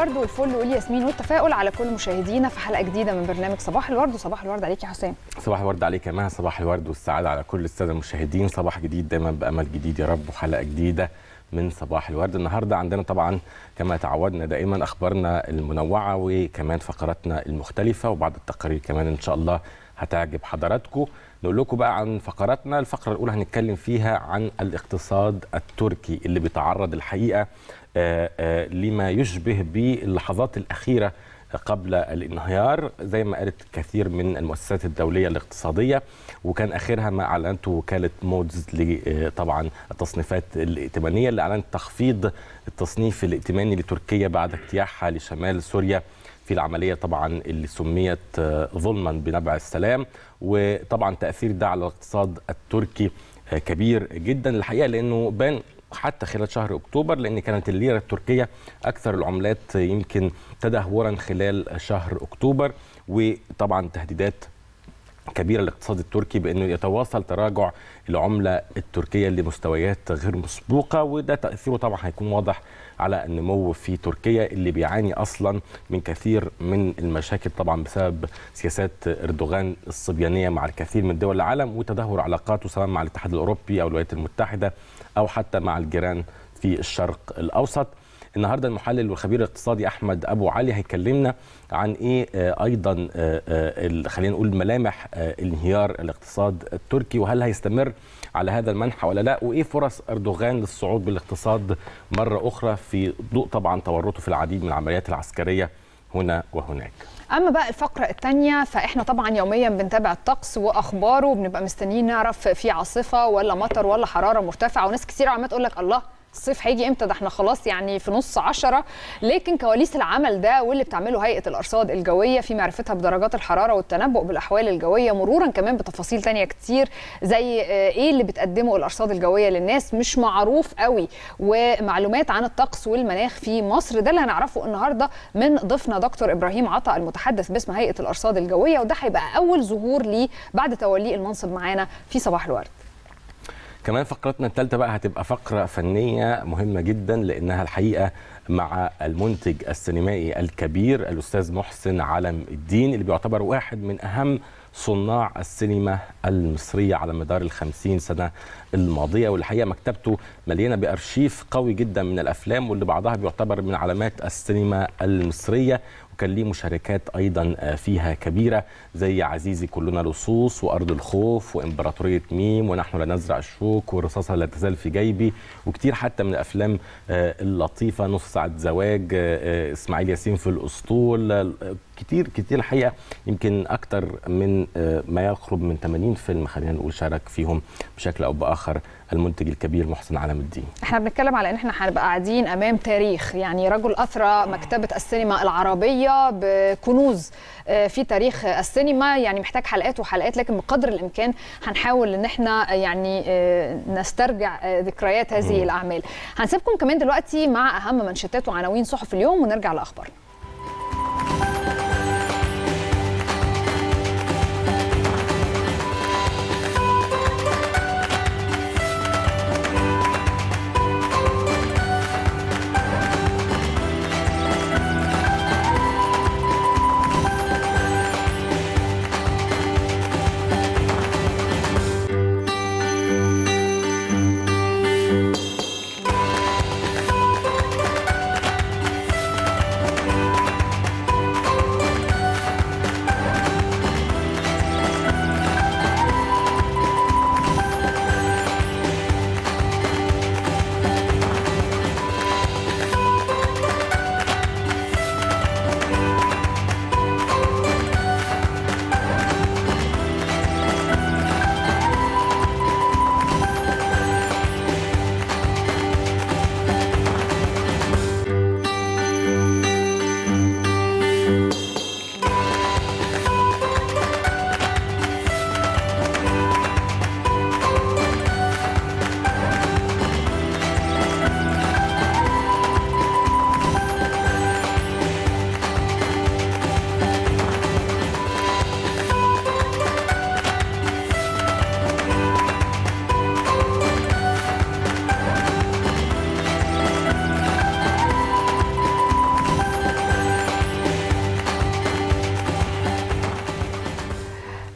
الورد والفل والياسمين والتفاؤل على كل مشاهدينا في حلقه جديده من برنامج صباح الورد وصباح الورد عليك يا حسام صباح الورد عليك يا مها صباح الورد والسعادة على كل السادة المشاهدين صباح جديد دايما بأمل جديد يا رب وحلقة جديدة من صباح الورد النهاردة عندنا طبعا كما تعودنا دائما أخبارنا المنوعة وكمان فقراتنا المختلفة وبعض التقارير كمان إن شاء الله هتعجب حضراتكم نقول لكم بقى عن فقراتنا الفقرة الأولى هنتكلم فيها عن الاقتصاد التركي اللي بيتعرض الحقيقة آه، آه، لما يشبه باللحظات الأخيرة قبل الانهيار زي ما قالت كثير من المؤسسات الدوليه الاقتصاديه وكان اخرها ما اعلنته وكاله مودز ل- طبعا التصنيفات الائتمانيه اللي اعلنت تخفيض التصنيف الائتماني لتركيا بعد اجتياحها لشمال سوريا في العمليه طبعا اللي سميت آه، ظلما بنبع السلام وطبعا تاثير ده على الاقتصاد التركي آه، كبير جدا الحقيقه لانه بان حتى خلال شهر اكتوبر لان كانت الليره التركيه اكثر العملات يمكن تدهورا خلال شهر اكتوبر وطبعا تهديدات كبيره للاقتصاد التركي بانه يتواصل تراجع العمله التركيه لمستويات غير مسبوقه وده تاثيره طبعا هيكون واضح على النمو في تركيا اللي بيعاني اصلا من كثير من المشاكل طبعا بسبب سياسات اردوغان الصبيانيه مع الكثير من دول العالم وتدهور علاقاته سواء مع الاتحاد الاوروبي او الولايات المتحده او حتى مع الجيران في الشرق الاوسط النهارده المحلل والخبير الاقتصادي احمد ابو علي هيكلمنا عن ايه آه، ايضا آه، آه، ال- خلينا نقول ملامح آه، انهيار الاقتصاد التركي وهل هيستمر على هذا المنحى ولا لا وايه فرص اردوغان للصعود بالاقتصاد مره اخرى في ضوء طبعا تورطه في العديد من العمليات العسكريه هنا وهناك اما بقى الفقره الثانيه فاحنا طبعا يوميا بنتابع الطقس واخباره وبنبقى مستنيين نعرف في عاصفه ولا مطر ولا حراره مرتفعه وناس كتير عماله تقول لك الله الصيف هيجي امتى ده احنا خلاص يعني في نص عشرة لكن كواليس العمل ده واللي بتعمله هيئه الارصاد الجويه في معرفتها بدرجات الحراره والتنبؤ بالاحوال الجويه مرورا كمان بتفاصيل تانية كتير زي آه، ايه اللي بتقدمه الارصاد الجويه للناس مش معروف قوي ومعلومات عن الطقس والمناخ في مصر ده اللي هنعرفه النهارده من ضيفنا دكتور ابراهيم عطا المتحدث باسم هيئه الارصاد الجويه وده هيبقى اول ظهور ليه بعد توليه المنصب معانا في صباح الورد كمان فقرتنا الثالثه بقى هتبقى فقره فنيه مهمه جدا لانها الحقيقه مع المنتج السينمائي الكبير الاستاذ محسن علم الدين اللي بيعتبر واحد من اهم صناع السينما المصريه على مدار الخمسين سنه الماضيه والحقيقه مكتبته مليانه بارشيف قوي جدا من الافلام واللي بعضها بيعتبر من علامات السينما المصريه وكان ليه مشاركات ايضا آه، فيها كبيره زي عزيزي كلنا لصوص وارض الخوف وامبراطوريه ميم ونحن لا نزرع الشوك والرصاصه لا تزال في جيبي وكتير حتى من الافلام آه، اللطيفه نص ساعه زواج آه، آه، اسماعيل ياسين في الاسطول آه، كتير كتير الحقيقه يمكن اكتر من آه، ما يقرب من 80 فيلم خلينا نقول شارك فيهم بشكل او باخر المنتج الكبير محسن علم الدين احنا بنتكلم على ان احنا هنبقى قاعدين امام تاريخ يعني رجل اثرى مكتبه السينما العربيه بكنوز آه، في تاريخ السينما يعني محتاج حلقات وحلقات لكن بقدر الامكان هنحاول ان احنا يعني آه، نسترجع آه، ذكريات هذه الاعمال هنسيبكم كمان دلوقتي مع اهم منشطات وعناوين صحف اليوم ونرجع لاخبارنا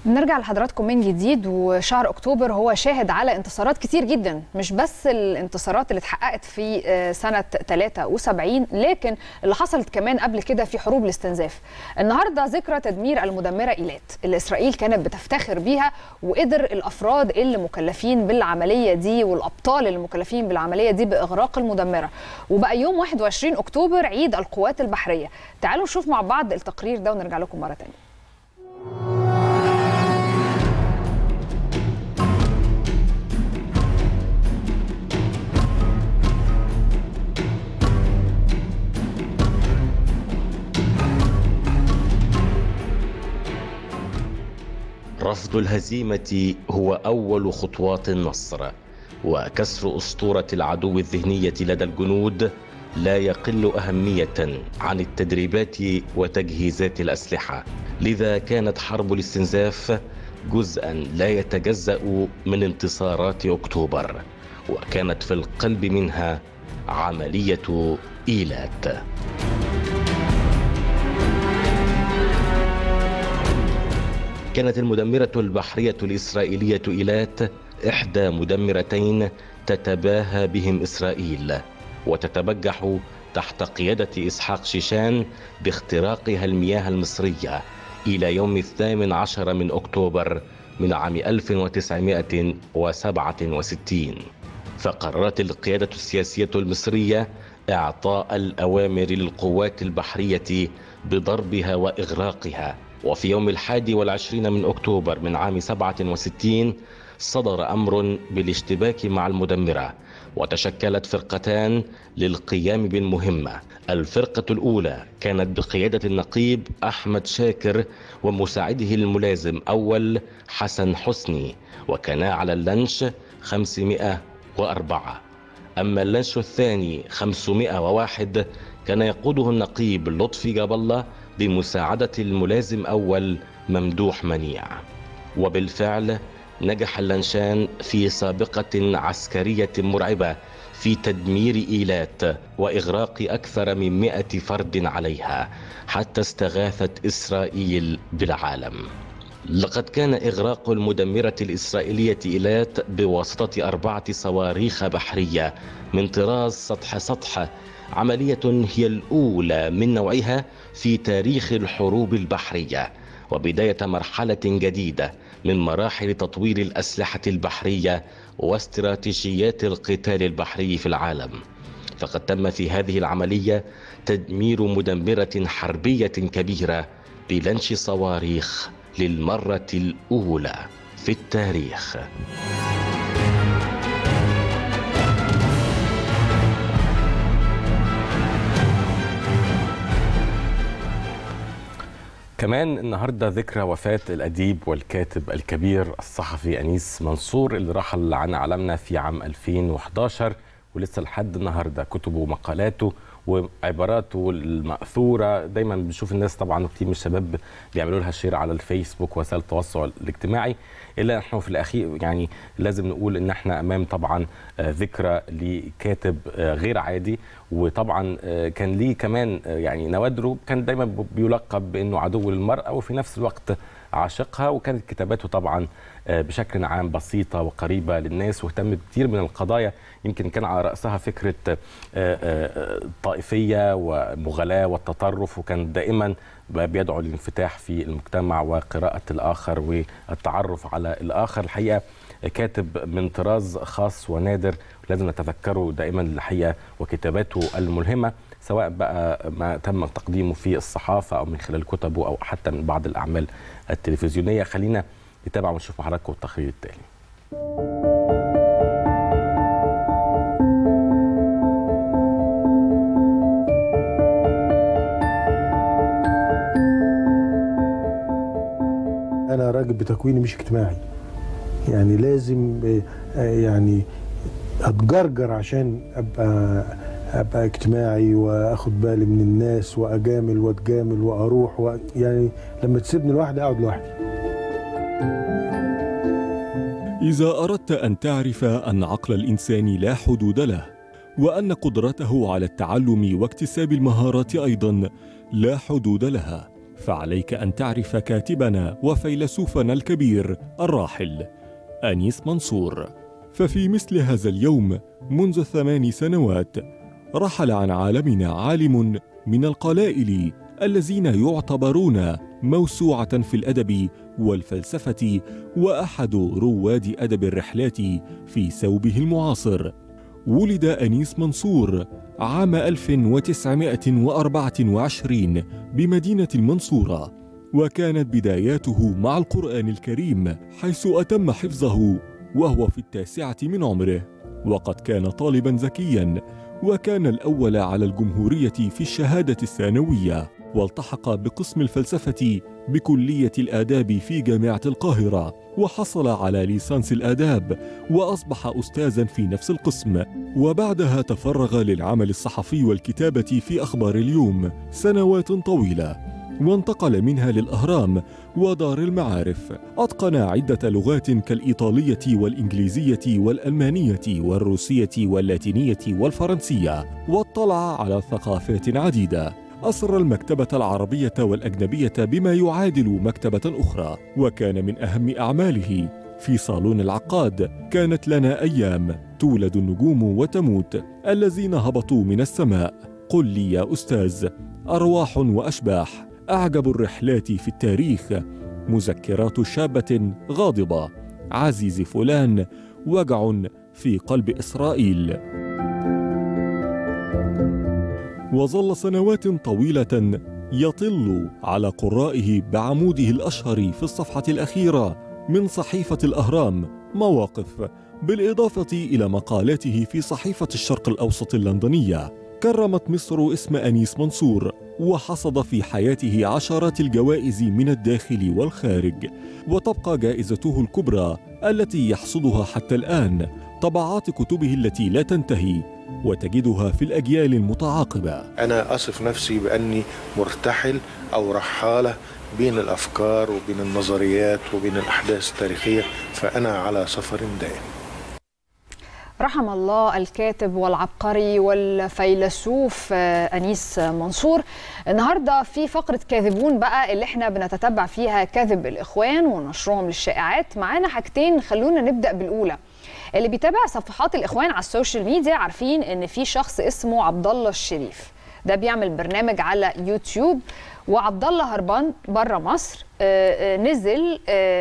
نرجع لحضراتكم من جديد وشهر اكتوبر هو شاهد على انتصارات كتير جدا مش بس الانتصارات اللي اتحققت في سنه 73 لكن اللي حصلت كمان قبل كده في حروب الاستنزاف. النهارده ذكرى تدمير المدمره ايلات اللي اسرائيل كانت بتفتخر بيها وقدر الافراد اللي مكلفين بالعمليه دي والابطال اللي مكلفين بالعمليه دي باغراق المدمره وبقى يوم 21 اكتوبر عيد القوات البحريه. تعالوا نشوف مع بعض التقرير ده ونرجع لكم مره ثانيه. رفض الهزيمة هو أول خطوات النصر وكسر أسطورة العدو الذهنية لدى الجنود لا يقل أهمية عن التدريبات وتجهيزات الأسلحة لذا كانت حرب الاستنزاف جزءا لا يتجزأ من انتصارات أكتوبر وكانت في القلب منها عملية إيلات كانت المدمرة البحرية الإسرائيلية إيلات إحدى مدمرتين تتباهى بهم إسرائيل وتتبجح تحت قيادة إسحاق شيشان باختراقها المياه المصرية إلى يوم الثامن عشر من أكتوبر من عام 1967 فقررت القيادة السياسية المصرية إعطاء الأوامر للقوات البحرية بضربها وإغراقها وفي يوم الحادي والعشرين من أكتوبر من عام 67 صدر أمر بالاشتباك مع المدمرة وتشكلت فرقتان للقيام بالمهمة الفرقة الأولى كانت بقيادة النقيب أحمد شاكر ومساعده الملازم أول حسن حسني وكانا على اللانش 504 أما اللانش الثاني 501 كان يقوده النقيب لطفي جاب الله بمساعدة الملازم أول ممدوح منيع وبالفعل نجح اللانشان في سابقة عسكرية مرعبة في تدمير إيلات وإغراق أكثر من مئة فرد عليها حتى استغاثت إسرائيل بالعالم لقد كان إغراق المدمرة الإسرائيلية إيلات بواسطة أربعة صواريخ بحرية من طراز سطح سطح عملية هي الأولى من نوعها في تاريخ الحروب البحرية وبداية مرحلة جديدة من مراحل تطوير الأسلحة البحرية واستراتيجيات القتال البحري في العالم فقد تم في هذه العملية تدمير مدمرة حربية كبيرة بلانش صواريخ للمرة الأولى في التاريخ كمان النهارده ذكرى وفاة الأديب والكاتب الكبير الصحفي أنيس منصور اللي رحل عن عالمنا في عام 2011 ولسه لحد النهارده كتبه ومقالاته وعباراته المأثورة دايما بنشوف الناس طبعا كتير من الشباب بيعملوا لها شير على الفيسبوك وسائل التواصل الاجتماعي الا نحن في الاخير يعني لازم نقول ان احنا امام طبعا ذكرى لكاتب غير عادي وطبعا كان ليه كمان يعني نوادره كان دايما بيلقب بانه عدو للمراه وفي نفس الوقت عاشقها وكانت كتاباته طبعا بشكل عام بسيطة وقريبة للناس واهتم بكثير من القضايا يمكن كان على رأسها فكرة الطائفية ومغالاة والتطرف وكان دائما بيدعو للانفتاح في المجتمع وقراءة الآخر والتعرف على الآخر الحقيقة كاتب من طراز خاص ونادر لازم نتذكره دائما الحقيقة وكتاباته الملهمة سواء بقى ما تم تقديمه في الصحافة أو من خلال كتبه أو حتى من بعض الأعمال التلفزيونية خلينا نتابع ونشوف مع حضراتكم التقرير التالي انا راجل بتكويني مش اجتماعي يعني لازم يعني اتجرجر عشان ابقى ابقى اجتماعي واخد بالي من الناس واجامل واتجامل واروح و... يعني لما تسيبني لوحدي اقعد لوحدي إذا أردت أن تعرف أن عقل الإنسان لا حدود له وأن قدرته على التعلم واكتساب المهارات أيضا لا حدود لها فعليك أن تعرف كاتبنا وفيلسوفنا الكبير الراحل أنيس منصور ففي مثل هذا اليوم منذ ثمان سنوات رحل عن عالمنا عالم من القلائل الذين يعتبرون موسوعة في الأدب والفلسفة وأحد رواد أدب الرحلات في ثوبه المعاصر ولد أنيس منصور عام 1924 بمدينة المنصورة وكانت بداياته مع القرآن الكريم حيث أتم حفظه وهو في التاسعة من عمره وقد كان طالبا ذكيا وكان الأول على الجمهورية في الشهادة الثانوية والتحق بقسم الفلسفة بكلية الآداب في جامعة القاهرة وحصل على ليسانس الآداب وأصبح أستاذا في نفس القسم وبعدها تفرغ للعمل الصحفي والكتابة في أخبار اليوم سنوات طويلة وانتقل منها للأهرام ودار المعارف أتقن عدة لغات كالإيطالية والإنجليزية والألمانية والروسية واللاتينية والفرنسية واطلع على ثقافات عديدة أسر المكتبة العربية والأجنبية بما يعادل مكتبة أخرى وكان من أهم أعماله في صالون العقاد كانت لنا أيام تولد النجوم وتموت الذين هبطوا من السماء قل لي يا أستاذ أرواح وأشباح أعجب الرحلات في التاريخ مذكرات شابة غاضبة عزيز فلان وجع في قلب إسرائيل وظل سنوات طويلة يطل على قرائه بعموده الأشهر في الصفحة الأخيرة من صحيفة الأهرام مواقف بالإضافة إلى مقالاته في صحيفة الشرق الأوسط اللندنية كرمت مصر اسم أنيس منصور وحصد في حياته عشرات الجوائز من الداخل والخارج وتبقى جائزته الكبرى التي يحصدها حتى الآن طبعات كتبه التي لا تنتهي وتجدها في الأجيال المتعاقبة أنا أصف نفسي بأني مرتحل أو رحالة بين الأفكار وبين النظريات وبين الأحداث التاريخية فأنا على سفر دائم رحم الله الكاتب والعبقري والفيلسوف انيس منصور النهارده في فقره كاذبون بقى اللي احنا بنتتبع فيها كذب الاخوان ونشرهم للشائعات معانا حاجتين خلونا نبدا بالاولى اللي بيتابع صفحات الاخوان على السوشيال ميديا عارفين ان في شخص اسمه عبد الله الشريف ده بيعمل برنامج على يوتيوب وعبد الله هربان بره مصر نزل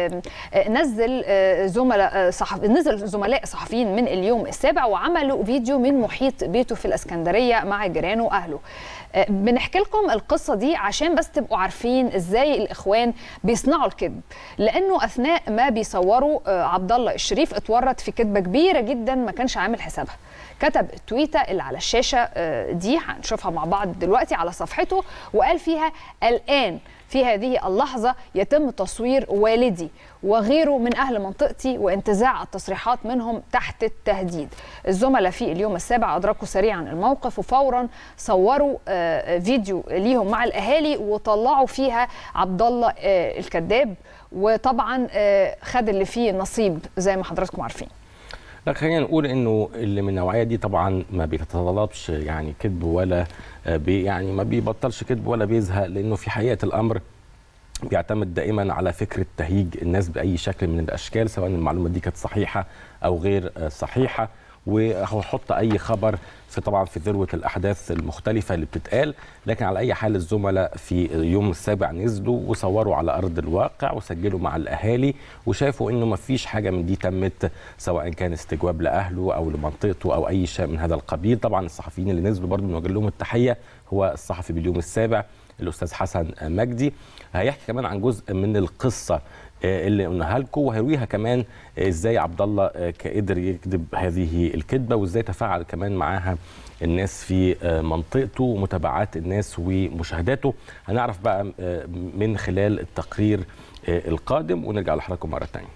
نزل زملاء صحف نزل زملاء صحفيين من اليوم السابع وعملوا فيديو من محيط بيته في الاسكندريه مع جيرانه واهله بنحكي لكم القصه دي عشان بس تبقوا عارفين ازاي الاخوان بيصنعوا الكذب لانه اثناء ما بيصوروا عبد الله الشريف اتورط في كذبه كبيره جدا ما كانش عامل حسابها كتب التويته اللي على الشاشه دي هنشوفها مع بعض دلوقتي على صفحته وقال فيها الان في هذه اللحظة يتم تصوير والدي وغيره من أهل منطقتي وانتزاع التصريحات منهم تحت التهديد الزملاء في اليوم السابع أدركوا سريعا الموقف وفورا صوروا فيديو ليهم مع الأهالي وطلعوا فيها عبد الله الكذاب وطبعا خد اللي فيه نصيب زي ما حضراتكم عارفين لا خلينا نقول انه اللي من النوعيه دي طبعا ما بيتطلبش يعني كذب ولا بي يعني ما بيبطلش كذب ولا بيزهق لانه في حقيقه الامر بيعتمد دائما على فكره تهيج الناس باي شكل من الاشكال سواء المعلومات دي كانت صحيحه او غير صحيحه وهحط اي خبر في طبعا في ذروه الاحداث المختلفه اللي بتتقال لكن على اي حال الزملاء في يوم السابع نزلوا وصوروا على ارض الواقع وسجلوا مع الاهالي وشافوا انه ما فيش حاجه من دي تمت سواء كان استجواب لاهله او لمنطقته او اي شيء من هذا القبيل طبعا الصحفيين اللي نزلوا برضه بنوجه لهم التحيه هو الصحفي باليوم السابع الاستاذ حسن مجدي هيحكي كمان عن جزء من القصه اللي قلناها لكم وهيرويها كمان ازاي عبد الله قدر يكذب هذه الكذبه وازاي تفاعل كمان معاها الناس في منطقته ومتابعات الناس ومشاهداته هنعرف بقى من خلال التقرير القادم ونرجع لحضراتكم مره ثانيه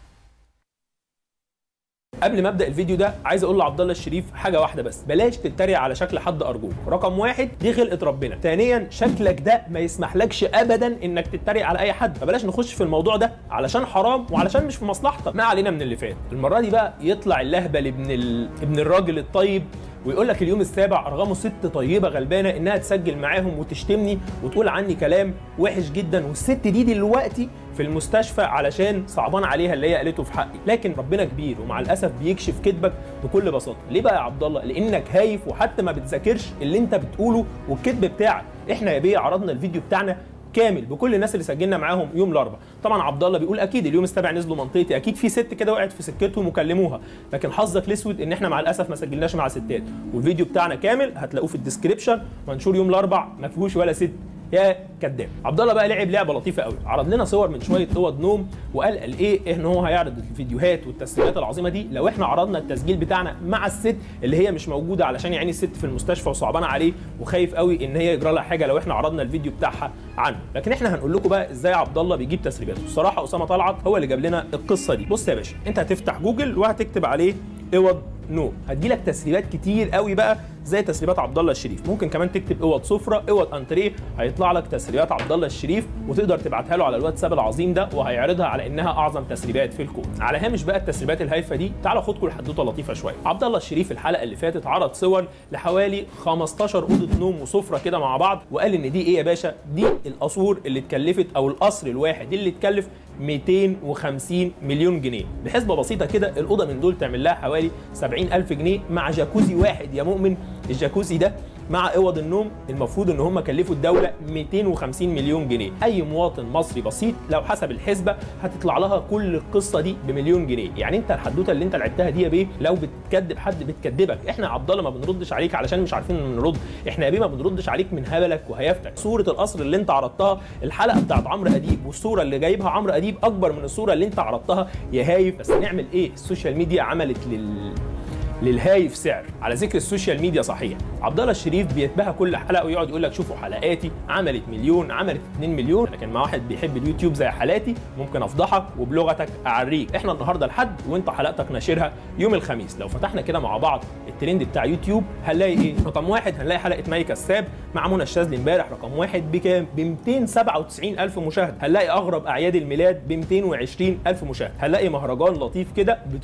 قبل ما ابدا الفيديو ده عايز اقول لعبد الله الشريف حاجه واحده بس بلاش تتريق على شكل حد ارجوك رقم واحد دي خلقه ربنا ثانيا شكلك ده ما يسمحلكش ابدا انك تتريق على اي حد فبلاش نخش في الموضوع ده علشان حرام وعلشان مش في مصلحتك ما علينا من اللي فات المره دي بقى يطلع اللهبل ابن ال... ابن الراجل الطيب ويقول لك اليوم السابع ارغموا ست طيبه غلبانه انها تسجل معاهم وتشتمني وتقول عني كلام وحش جدا والست دي دلوقتي في المستشفى علشان صعبان عليها اللي هي قالته في حقي لكن ربنا كبير ومع الاسف بيكشف كذبك بكل بساطه ليه بقى يا عبد الله لانك هايف وحتى ما بتذاكرش اللي انت بتقوله والكذب بتاعك احنا يا بيه عرضنا الفيديو بتاعنا كامل بكل الناس اللي سجلنا معاهم يوم الاربعاء طبعا عبد الله بيقول اكيد اليوم السابع نزلوا منطقتي اكيد في ست كده وقعت في سكتهم وكلموها لكن حظك الاسود ان احنا مع الاسف ما سجلناش مع ستات والفيديو بتاعنا كامل هتلاقوه في الديسكريبشن منشور يوم الاربع ما فيهوش ولا ست يا كذاب عبد الله بقى لعب لعبه لطيفه قوي عرض لنا صور من شويه اوض نوم وقال قال ايه ان هو هيعرض الفيديوهات والتسجيلات العظيمه دي لو احنا عرضنا التسجيل بتاعنا مع الست اللي هي مش موجوده علشان يعني الست في المستشفى وصعبانه عليه وخايف قوي ان هي يجرى لها حاجه لو احنا عرضنا الفيديو بتاعها عنه لكن احنا هنقول لكم بقى ازاي عبد الله بيجيب تسريباته الصراحه اسامه طلعت هو اللي جاب لنا القصه دي بص يا باشا انت هتفتح جوجل وهتكتب عليه اوض نوم هتجيلك تسريبات كتير قوي بقى زي تسريبات عبد الله الشريف ممكن كمان تكتب اوض سفره اوض انتريه هيطلع لك تسريبات عبد الله الشريف وتقدر تبعتها له على الواتساب العظيم ده وهيعرضها على انها اعظم تسريبات في الكون على هامش بقى التسريبات الهايفه دي تعالوا خدكم لحدوته لطيفه شويه عبد الله الشريف الحلقه اللي فاتت عرض صور لحوالي 15 اوضه نوم وسفره كده مع بعض وقال ان دي ايه يا باشا دي القصور اللي اتكلفت او القصر الواحد اللي اتكلف 250 مليون جنيه بحسبه بسيطه كده الاوضه من دول تعمل لها حوالي 70 الف جنيه مع جاكوزي واحد يا مؤمن الجاكوزي ده مع اوض النوم المفروض ان هم كلفوا الدوله 250 مليون جنيه اي مواطن مصري بسيط لو حسب الحسبه هتطلع لها كل القصه دي بمليون جنيه يعني انت الحدوته اللي انت لعبتها دي يا بيه لو بتكذب حد بتكذبك احنا يا عبد الله ما بنردش عليك علشان مش عارفين نرد احنا يا بيه ما بنردش عليك من هبلك وهيافتك صوره القصر اللي انت عرضتها الحلقه بتاعت عمرو اديب والصوره اللي جايبها عمرو اديب اكبر من الصوره اللي انت عرضتها يا هايف بس نعمل ايه السوشيال ميديا عملت لل للهايف سعر على ذكر السوشيال ميديا صحيح عبد الله الشريف بيتباهى كل حلقه ويقعد يقول لك شوفوا حلقاتي عملت مليون عملت 2 مليون لكن مع واحد بيحب اليوتيوب زي حالاتي ممكن افضحك وبلغتك اعريك احنا النهارده الحد وانت حلقتك ناشرها يوم الخميس لو فتحنا كده مع بعض الترند بتاع يوتيوب هنلاقي ايه رقم واحد هنلاقي حلقه مي كساب مع منى الشاذلي امبارح رقم واحد بكام ب 297 الف مشاهده هنلاقي اغرب اعياد الميلاد ب 220 الف مشاهده هنلاقي مهرجان لطيف كده ب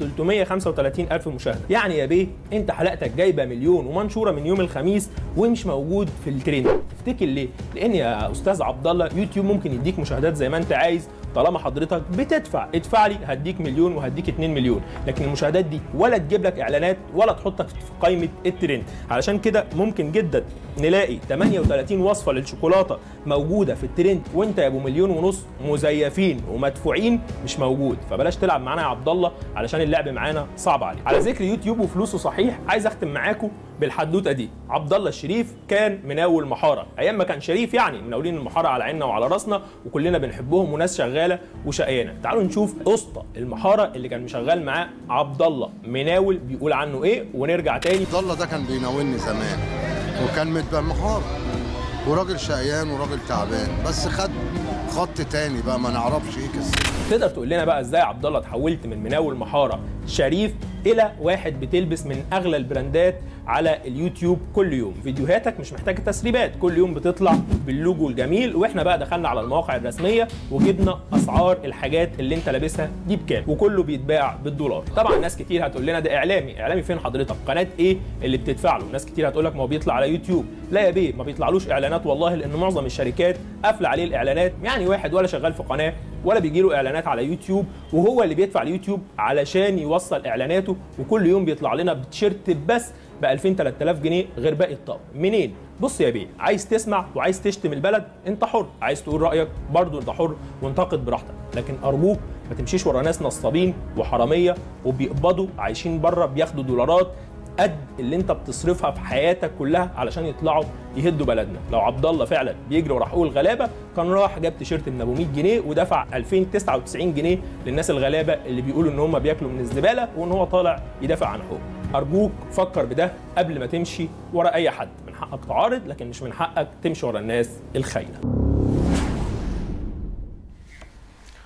335 الف مشاهده يعني يا بيه انت حلقتك جايبه مليون ومنشوره من يوم الخميس ومش موجود في الترند تفتكر ليه لان يا استاذ عبد الله يوتيوب ممكن يديك مشاهدات زي ما انت عايز طالما حضرتك بتدفع ادفع لي هديك مليون وهديك 2 مليون لكن المشاهدات دي ولا تجيب لك اعلانات ولا تحطك في قائمه الترند علشان كده ممكن جدا نلاقي 38 وصفه للشوكولاته موجوده في الترند وانت يا ابو مليون ونص مزيفين ومدفوعين مش موجود فبلاش تلعب معانا يا عبد الله علشان اللعب معانا صعب عليك على ذكر يوتيوب وفلوسه صحيح عايز اختم معاكم بالحدوته دي عبد الله الشريف كان مناول محاره ايام ما كان شريف يعني مناولين المحاره على عيننا وعلى راسنا وكلنا بنحبهم وناس شغاله وشقيانه تعالوا نشوف اسطى المحاره اللي كان مشغل معاه عبد الله مناول بيقول عنه ايه ونرجع تاني عبد الله ده كان بيناولني زمان وكان متبقى محار وراجل شقيان وراجل تعبان بس خد خط تاني بقى ما نعرفش ايه قصته تقدر تقول لنا بقى ازاي عبد الله اتحولت من مناول محاره شريف الى واحد بتلبس من اغلى البراندات على اليوتيوب كل يوم فيديوهاتك مش محتاجه تسريبات كل يوم بتطلع باللوجو الجميل واحنا بقى دخلنا على المواقع الرسميه وجبنا اسعار الحاجات اللي انت لابسها دي بكام وكله بيتباع بالدولار طبعا ناس كتير هتقول لنا ده اعلامي اعلامي فين حضرتك قناه ايه اللي بتدفع له ناس كتير هتقول لك ما هو بيطلع على يوتيوب لا يا بيه ما بيطلعلوش اعلانات والله لان معظم الشركات قافله عليه الاعلانات يعني واحد ولا شغال في قناه ولا بيجي له اعلانات على يوتيوب وهو اللي بيدفع اليوتيوب علشان يوصل اعلاناته وكل يوم بيطلع لنا بتيشيرت بس ب 2000 3000 جنيه غير باقي الطقم منين بص يا بيه عايز تسمع وعايز تشتم البلد انت حر عايز تقول رايك برضو انت حر وانتقد براحتك لكن ارجوك ما تمشيش ورا ناس نصابين وحراميه وبيقبضوا عايشين بره بياخدوا دولارات قد اللي انت بتصرفها في حياتك كلها علشان يطلعوا يهدوا بلدنا لو عبد الله فعلا بيجري ورا حقوق الغلابه كان راح جاب تيشيرت من ابو 100 جنيه ودفع 2099 جنيه للناس الغلابه اللي بيقولوا ان هم بياكلوا من الزباله وان هو طالع يدافع عن حقوقهم ارجوك فكر بده قبل ما تمشي ورا اي حد من حقك تعارض لكن مش من حقك تمشي ورا الناس الخاينه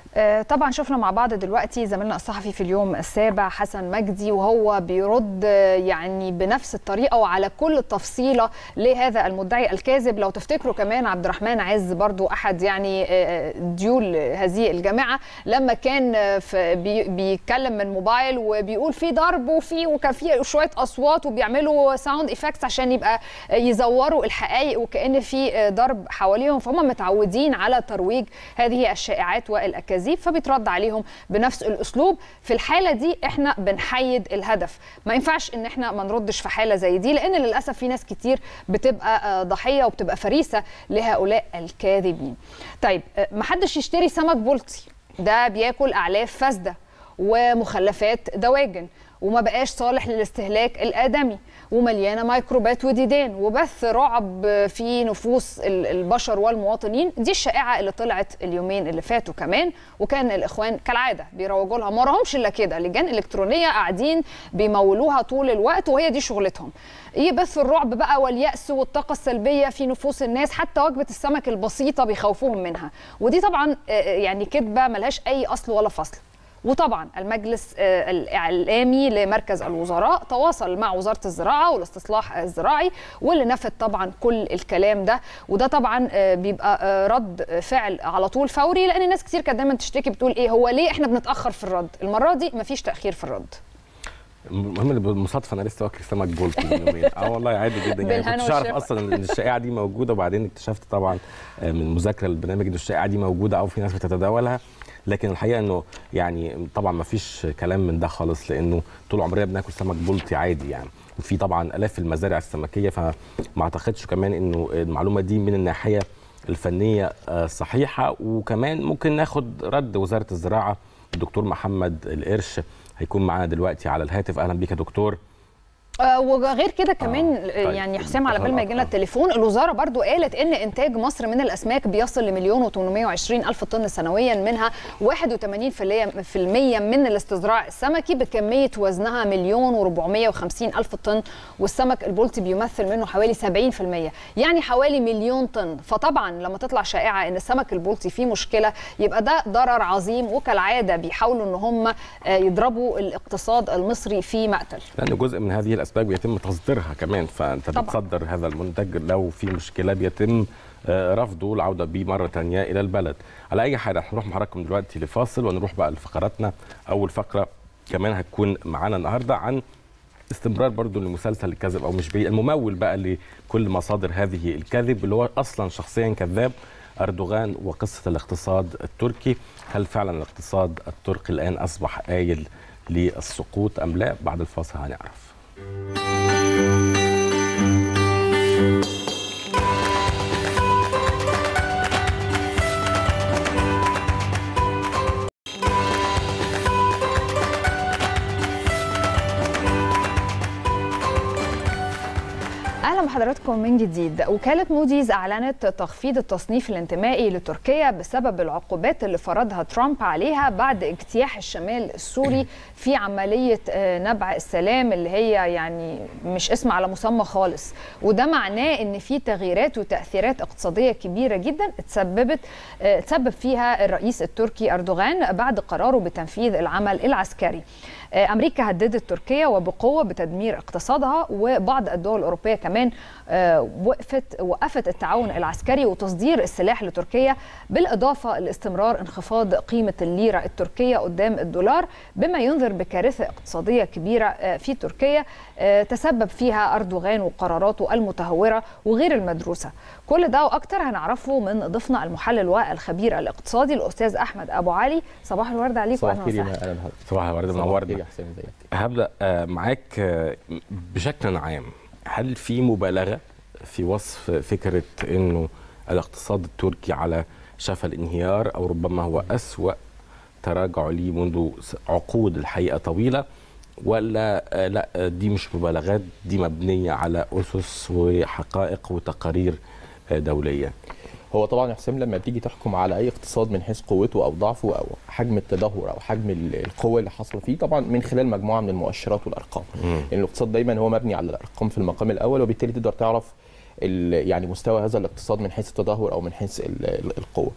آه، طبعا شفنا مع بعض دلوقتي زميلنا الصحفي في اليوم السابع حسن مجدي وهو بيرد آه، يعني بنفس الطريقه وعلى كل تفصيله لهذا المدعي الكاذب لو تفتكروا كمان عبد الرحمن عز برضو احد يعني آه، ديول هذه الجامعه لما كان آه، في بي- بيتكلم من موبايل وبيقول في ضرب وفي وكان في شويه اصوات وبيعملوا ساوند افكتس عشان يبقى آه، يزوروا الحقائق وكان في آه، ضرب حواليهم فهم متعودين على ترويج هذه الشائعات والاكاذيب فبيترد عليهم بنفس الاسلوب في الحاله دي احنا بنحيد الهدف ما ينفعش ان احنا ما نردش في حاله زي دي لان للاسف في ناس كتير بتبقى آه، ضحيه وبتبقى فريسه لهؤلاء الكاذبين طيب آه، محدش يشتري سمك بلطي ده بياكل اعلاف فاسده ومخلفات دواجن وما بقاش صالح للاستهلاك الآدمي ومليانة ميكروبات وديدان وبث رعب في نفوس ال- البشر والمواطنين دي الشائعة اللي طلعت اليومين اللي فاتوا كمان وكان الإخوان كالعادة بيروجوا لها ما وراهمش إلا كده لجان إلكترونية قاعدين بيمولوها طول الوقت وهي دي شغلتهم يبثوا الرعب بقى واليأس والطاقة السلبية في نفوس الناس حتى وجبة السمك البسيطة بيخوفوهم منها ودي طبعا آه، يعني كذبة ملهاش أي أصل ولا فصل وطبعا المجلس آه، الاعلامي لمركز الوزراء تواصل مع وزاره الزراعه والاستصلاح الزراعي واللي نفت طبعا كل الكلام ده وده طبعا آه، بيبقى آه، رد فعل على طول فوري لان ناس كتير كانت دايما تشتكي بتقول ايه هو ليه احنا بنتاخر في الرد المره دي مفيش تاخير في الرد المهم اللي بالمصادفه انا لسه واكل سمك بولتي من يومين اه والله عادي جدا يعني بالهنا كنتش اعرف والشفا. اصلا ان الشائعه دي موجوده وبعدين اكتشفت طبعا آه، من مذاكره البرنامج ان الشائعه دي موجوده او في ناس بتتداولها لكن الحقيقه انه يعني طبعا ما فيش كلام من ده خالص لانه طول عمرنا بناكل سمك بلطي عادي يعني وفي طبعا الاف المزارع السمكيه فما اعتقدش كمان انه المعلومه دي من الناحيه الفنيه آه، صحيحه وكمان ممكن ناخد رد وزاره الزراعه الدكتور محمد القرش هيكون معانا دلوقتي على الهاتف اهلا بيك يا دكتور آه، وغير كده كمان آه، آه، طيب. يعني حسام على بال ما يجي لنا آه. التليفون الوزاره برضو قالت ان انتاج مصر من الاسماك بيصل لمليون و820 الف طن سنويا منها 81% في المية من الاستزراع السمكي بكميه وزنها مليون و450 الف طن والسمك البلطي بيمثل منه حوالي 70% يعني حوالي مليون طن فطبعا لما تطلع شائعه ان السمك البلطي فيه مشكله يبقى ده ضرر عظيم وكالعاده بيحاولوا ان هم آه، يضربوا الاقتصاد المصري في مقتل لان جزء من هذه الاسباب بيتم تصديرها كمان فانت طبعاً. بتصدر هذا المنتج لو في مشكله بيتم آه، رفضه والعوده بيه مره تانية الى البلد على اي حال هنروح مع حضراتكم دلوقتي لفاصل ونروح بقى لفقراتنا اول فقره كمان هتكون معانا النهارده عن استمرار برضو لمسلسل الكذب او مش بعيد الممول بقى لكل مصادر هذه الكذب اللي هو اصلا شخصيا كذاب اردوغان وقصه الاقتصاد التركي هل فعلا الاقتصاد التركي الان اصبح آيل للسقوط ام لا بعد الفاصل هنعرف اهلا بحضراتكم من جديد وكاله موديز اعلنت تخفيض التصنيف الانتمائي لتركيا بسبب العقوبات اللي فرضها ترامب عليها بعد اجتياح الشمال السوري في عمليه آه، نبع السلام اللي هي يعني مش اسم على مسمى خالص وده معناه ان في تغييرات وتاثيرات اقتصاديه كبيره جدا اتسببت آه، تسبب فيها الرئيس التركي اردوغان بعد قراره بتنفيذ العمل العسكري آه، امريكا هددت تركيا وبقوه بتدمير اقتصادها وبعض الدول الاوروبيه كمان آه، وقفت وقفت التعاون العسكري وتصدير السلاح لتركيا بالاضافه لاستمرار انخفاض قيمه الليره التركيه قدام الدولار بما ينذر بكارثه اقتصاديه كبيره آه، في تركيا آه، تسبب فيها اردوغان وقراراته المتهوره وغير المدروسه كل ده واكتر هنعرفه من ضيفنا المحلل والخبير الاقتصادي الاستاذ احمد ابو علي صباح الورد عليكم صباح أهلاً الخير وسهلاً. يا اهلا بحضرتك صباح الورد صباح الخير منورنا يا حسام ازيك هبدا آه، معاك آه، بشكل عام هل في مبالغه في وصف فكره انه الاقتصاد التركي على شفا الانهيار او ربما هو اسوا تراجع ليه منذ س- عقود الحقيقه طويله ولا آه، لا آه، دي مش مبالغات دي مبنيه على اسس وحقائق وتقارير آه، دوليه هو طبعا يا حسام لما بتيجي تحكم على اي اقتصاد من حيث قوته او ضعفه او حجم التدهور او حجم ال- القوه اللي حصل فيه طبعا من خلال مجموعه من المؤشرات والارقام يعني الاقتصاد دايما هو مبني على الارقام في المقام الاول وبالتالي تقدر تعرف ال- يعني مستوى هذا الاقتصاد من حيث التدهور او من حيث ال- ال- القوه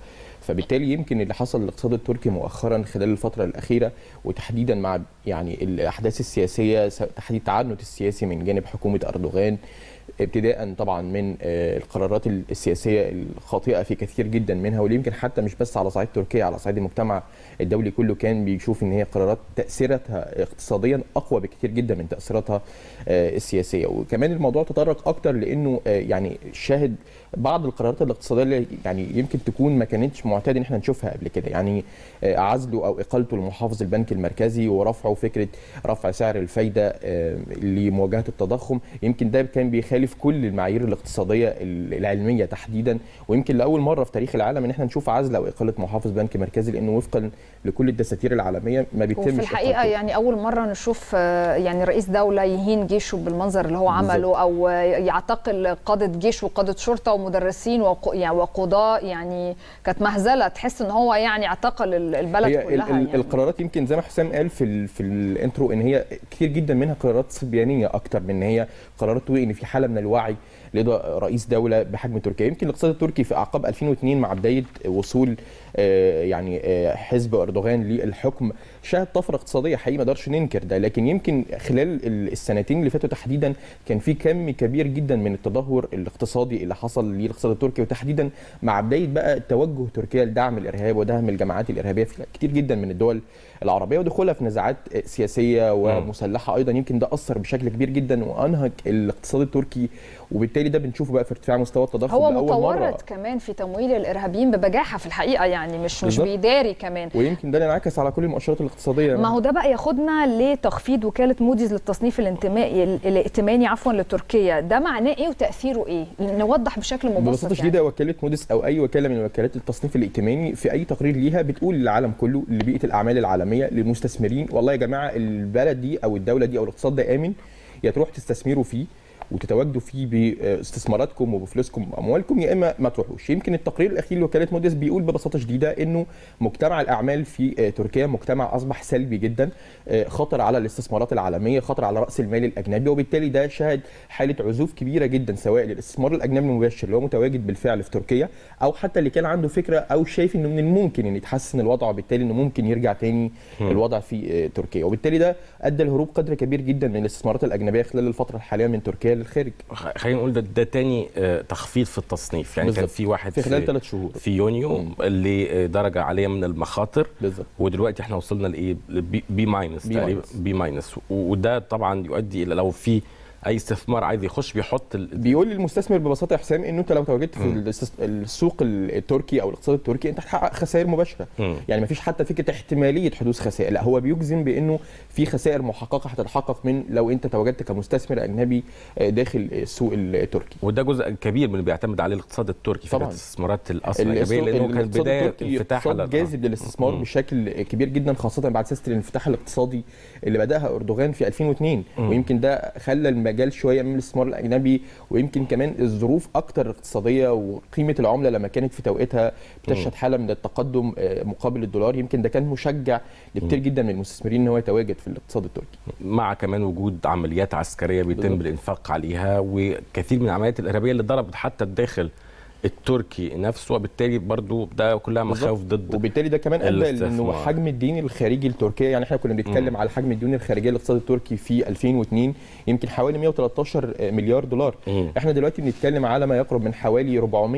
فبالتالي يمكن اللي حصل للاقتصاد التركي مؤخرا خلال الفتره الاخيره وتحديدا مع يعني الاحداث السياسيه س- تحديد التعنت السياسي من جانب حكومه اردوغان ابتداء طبعا من آه، القرارات السياسيه الخاطئه في كثير جدا منها واللي يمكن حتى مش بس على صعيد تركيا على صعيد المجتمع الدولي كله كان بيشوف ان هي قرارات تاثيراتها اقتصاديا اقوى بكثير جدا من تاثيراتها آه، السياسيه وكمان الموضوع تطرق اكتر لانه آه، يعني شاهد بعض القرارات الاقتصاديه اللي يعني يمكن تكون ما كانتش معتاد ان احنا نشوفها قبل كده يعني آه، عزله او اقالته لمحافظ البنك المركزي ورفعه فكره رفع سعر الفايده آه، لمواجهه التضخم يمكن ده كان بيخالف كل المعايير الاقتصاديه العلميه تحديدا ويمكن لاول مره في تاريخ العالم ان احنا نشوف عزله او اقاله محافظ بنك مركزي لانه وفقا لكل الدساتير العالميه ما بيتمش وفي الحقيقه إقالته. يعني اول مره نشوف آه، يعني رئيس دوله يهين جيشه بالمنظر اللي هو عمله بالظبط. او آه، يعتقل قاده جيش وقاده شرطه ومدرسين وق- يعني وقضاء يعني كانت مهزله تحس ان هو يعني اعتقل ال- البلد هي ال- كلها ال- يعني. القرارات يمكن زي ما حسام قال في ال في الانترو ان هي كتير جدا منها قرارات صبيانيه اكتر من ان هي قرارات تقول ان في حاله من الوعي لدى رئيس دوله بحجم تركيا يمكن الاقتصاد التركي في اعقاب 2002 مع بدايه وصول آه، يعني آه، حزب اردوغان للحكم شهد طفره اقتصاديه حقيقي ما نقدرش ننكر ده لكن يمكن خلال ال- السنتين اللي فاتوا تحديدا كان في كم كبير جدا من التدهور الاقتصادي اللي حصل للاقتصاد التركي وتحديدا مع بدايه بقى توجه تركيا لدعم الارهاب ودعم الجماعات الارهابيه في كتير جدا من الدول العربيه ودخولها في نزاعات سياسيه ومسلحه ايضا يمكن ده اثر بشكل كبير جدا وانهك الاقتصاد التركي وبالتالي ده بنشوفه بقى في ارتفاع مستوى التضخم هو لاول مره متورط كمان في تمويل الارهابيين ببجاحه في الحقيقه يعني مش مش بالظبط. بيداري كمان ويمكن ده اللي انعكس على كل المؤشرات الاقتصاديه ما هو ده بقى ياخدنا لتخفيض وكاله موديز للتصنيف الانتمائي الائتماني عفوا لتركيا ده معناه ايه وتاثيره ايه نوضح بشكل مبسط ببساطه يعني. شديده وكاله موديس او اي وكاله من وكالات التصنيف الائتماني في اي تقرير ليها بتقول للعالم كله لبيئه الاعمال العالميه للمستثمرين والله يا جماعه البلد دي او الدوله دي او الاقتصاد ده امن يا تروح تستثمروا فيه وتتواجدوا فيه باستثماراتكم وبفلوسكم واموالكم يا اما ما تروحوش يمكن التقرير الاخير لوكاله موديس بيقول ببساطه شديده انه مجتمع الاعمال في تركيا مجتمع اصبح سلبي جدا خطر على الاستثمارات العالميه خطر على راس المال الاجنبي وبالتالي ده شهد حاله عزوف كبيره جدا سواء للاستثمار الاجنبي المباشر اللي هو متواجد بالفعل في تركيا او حتى اللي كان عنده فكره او شايف انه من الممكن ان يتحسن الوضع وبالتالي انه ممكن يرجع تاني الوضع في تركيا وبالتالي ده ادى لهروب قدر كبير جدا من الاستثمارات الاجنبيه خلال الفتره الحاليه من تركيا للخارج خلينا نقول ده, ده تاني آه، تخفيض في التصنيف يعني كان بالظبط. في واحد في خلال ثلاث شهور في يونيو مم. اللي درجه عاليه من المخاطر بالظبط ودلوقتي احنا وصلنا لايه بي, بي ماينس بي تقريبا ماينس. بي ماينس وده طبعا يؤدي الى لو في اي استثمار عايز يخش بيحط ال... بيقول للمستثمر ببساطه يا حسام انه انت لو تواجدت في الاستس- السوق التركي او الاقتصاد التركي انت هتحقق خسائر مباشره مم. يعني مفيش حتى فكره احتماليه حدوث خسائر لا هو بيجزم بانه في خسائر محققه هتتحقق من لو انت تواجدت كمستثمر اجنبي آه، داخل السوق التركي وده جزء كبير من اللي بيعتمد عليه الاقتصاد التركي فكره طبعاً. الاستثمارات الاصل الاجنبيه السوق- لانه كان الاقتصاد بدايه التركي انفتاح اقتصاد على- جاذب للاستثمار مم. بشكل كبير جدا خاصه بعد سياسه الانفتاح الاقتصادي اللي بداها اردوغان في 2002 مم. ويمكن ده خلى المجال شويه من الاستثمار الاجنبي ويمكن كمان الظروف اكتر اقتصاديه وقيمه العمله لما كانت في توقيتها بتشهد حاله من التقدم آه، مقابل الدولار يمكن ده كان مشجع لكتير جدا من المستثمرين ان هو يتواجد في الاقتصاد التركي مع كمان وجود عمليات عسكريه بيتم بالظبط. الانفاق عليها وكثير من العمليات الارهابيه اللي ضربت حتى الداخل التركي نفسه وبالتالي برضو ده كلها مخاوف ضد وبالتالي ده كمان ادى لانه الاستثمار. حجم الدين الخارجي لتركيا يعني احنا كنا بنتكلم مم. على حجم الديون الخارجيه للاقتصاد التركي في 2002 يمكن حوالي 113 مليار دولار مم. احنا دلوقتي بنتكلم على ما يقرب من حوالي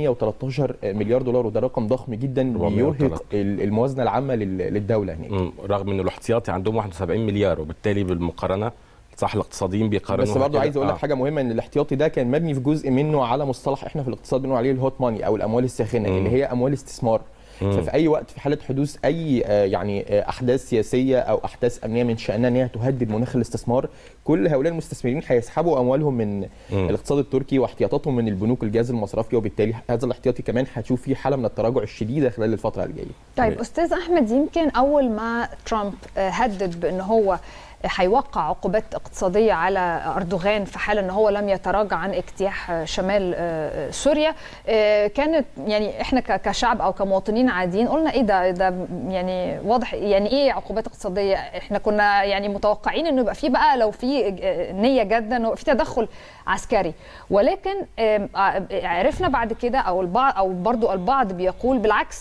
413 مليار دولار وده رقم ضخم جدا 413. يرهق ال- الموازنه العامه لل- للدوله هناك مم. رغم ان الاحتياطي عندهم 71 مليار وبالتالي بالمقارنه صح الاقتصاديين بيقارنوا بس برضه كده. عايز اقول لك آه. حاجه مهمه ان الاحتياطي ده كان مبني في جزء منه على مصطلح احنا في الاقتصاد بنقول عليه الهوت ماني او الاموال الساخنه مم. اللي هي اموال استثمار مم. ففي اي وقت في حاله حدوث اي آه، يعني آه، احداث سياسيه او احداث امنيه من شانها ان هي تهدد مناخ الاستثمار كل هؤلاء المستثمرين هيسحبوا اموالهم من مم. الاقتصاد التركي واحتياطاتهم من البنوك الجهاز المصرفي وبالتالي هذا الاحتياطي كمان هتشوف فيه حاله من التراجع الشديده خلال الفتره الجايه طيب استاذ احمد يمكن اول ما ترامب آه، هدد بان هو هيوقع عقوبات اقتصاديه على اردوغان في حال ان هو لم يتراجع عن اجتياح آه، شمال آه، سوريا آه، كانت يعني احنا ك- كشعب او كمواطنين عاديين قلنا ايه ده ده يعني واضح يعني ايه عقوبات اقتصاديه احنا كنا يعني متوقعين انه يبقى في بقى لو في آه، نيه جدا انه في تدخل عسكري ولكن آم، ع- عرفنا بعد كده او البعض او برضو البعض بيقول بالعكس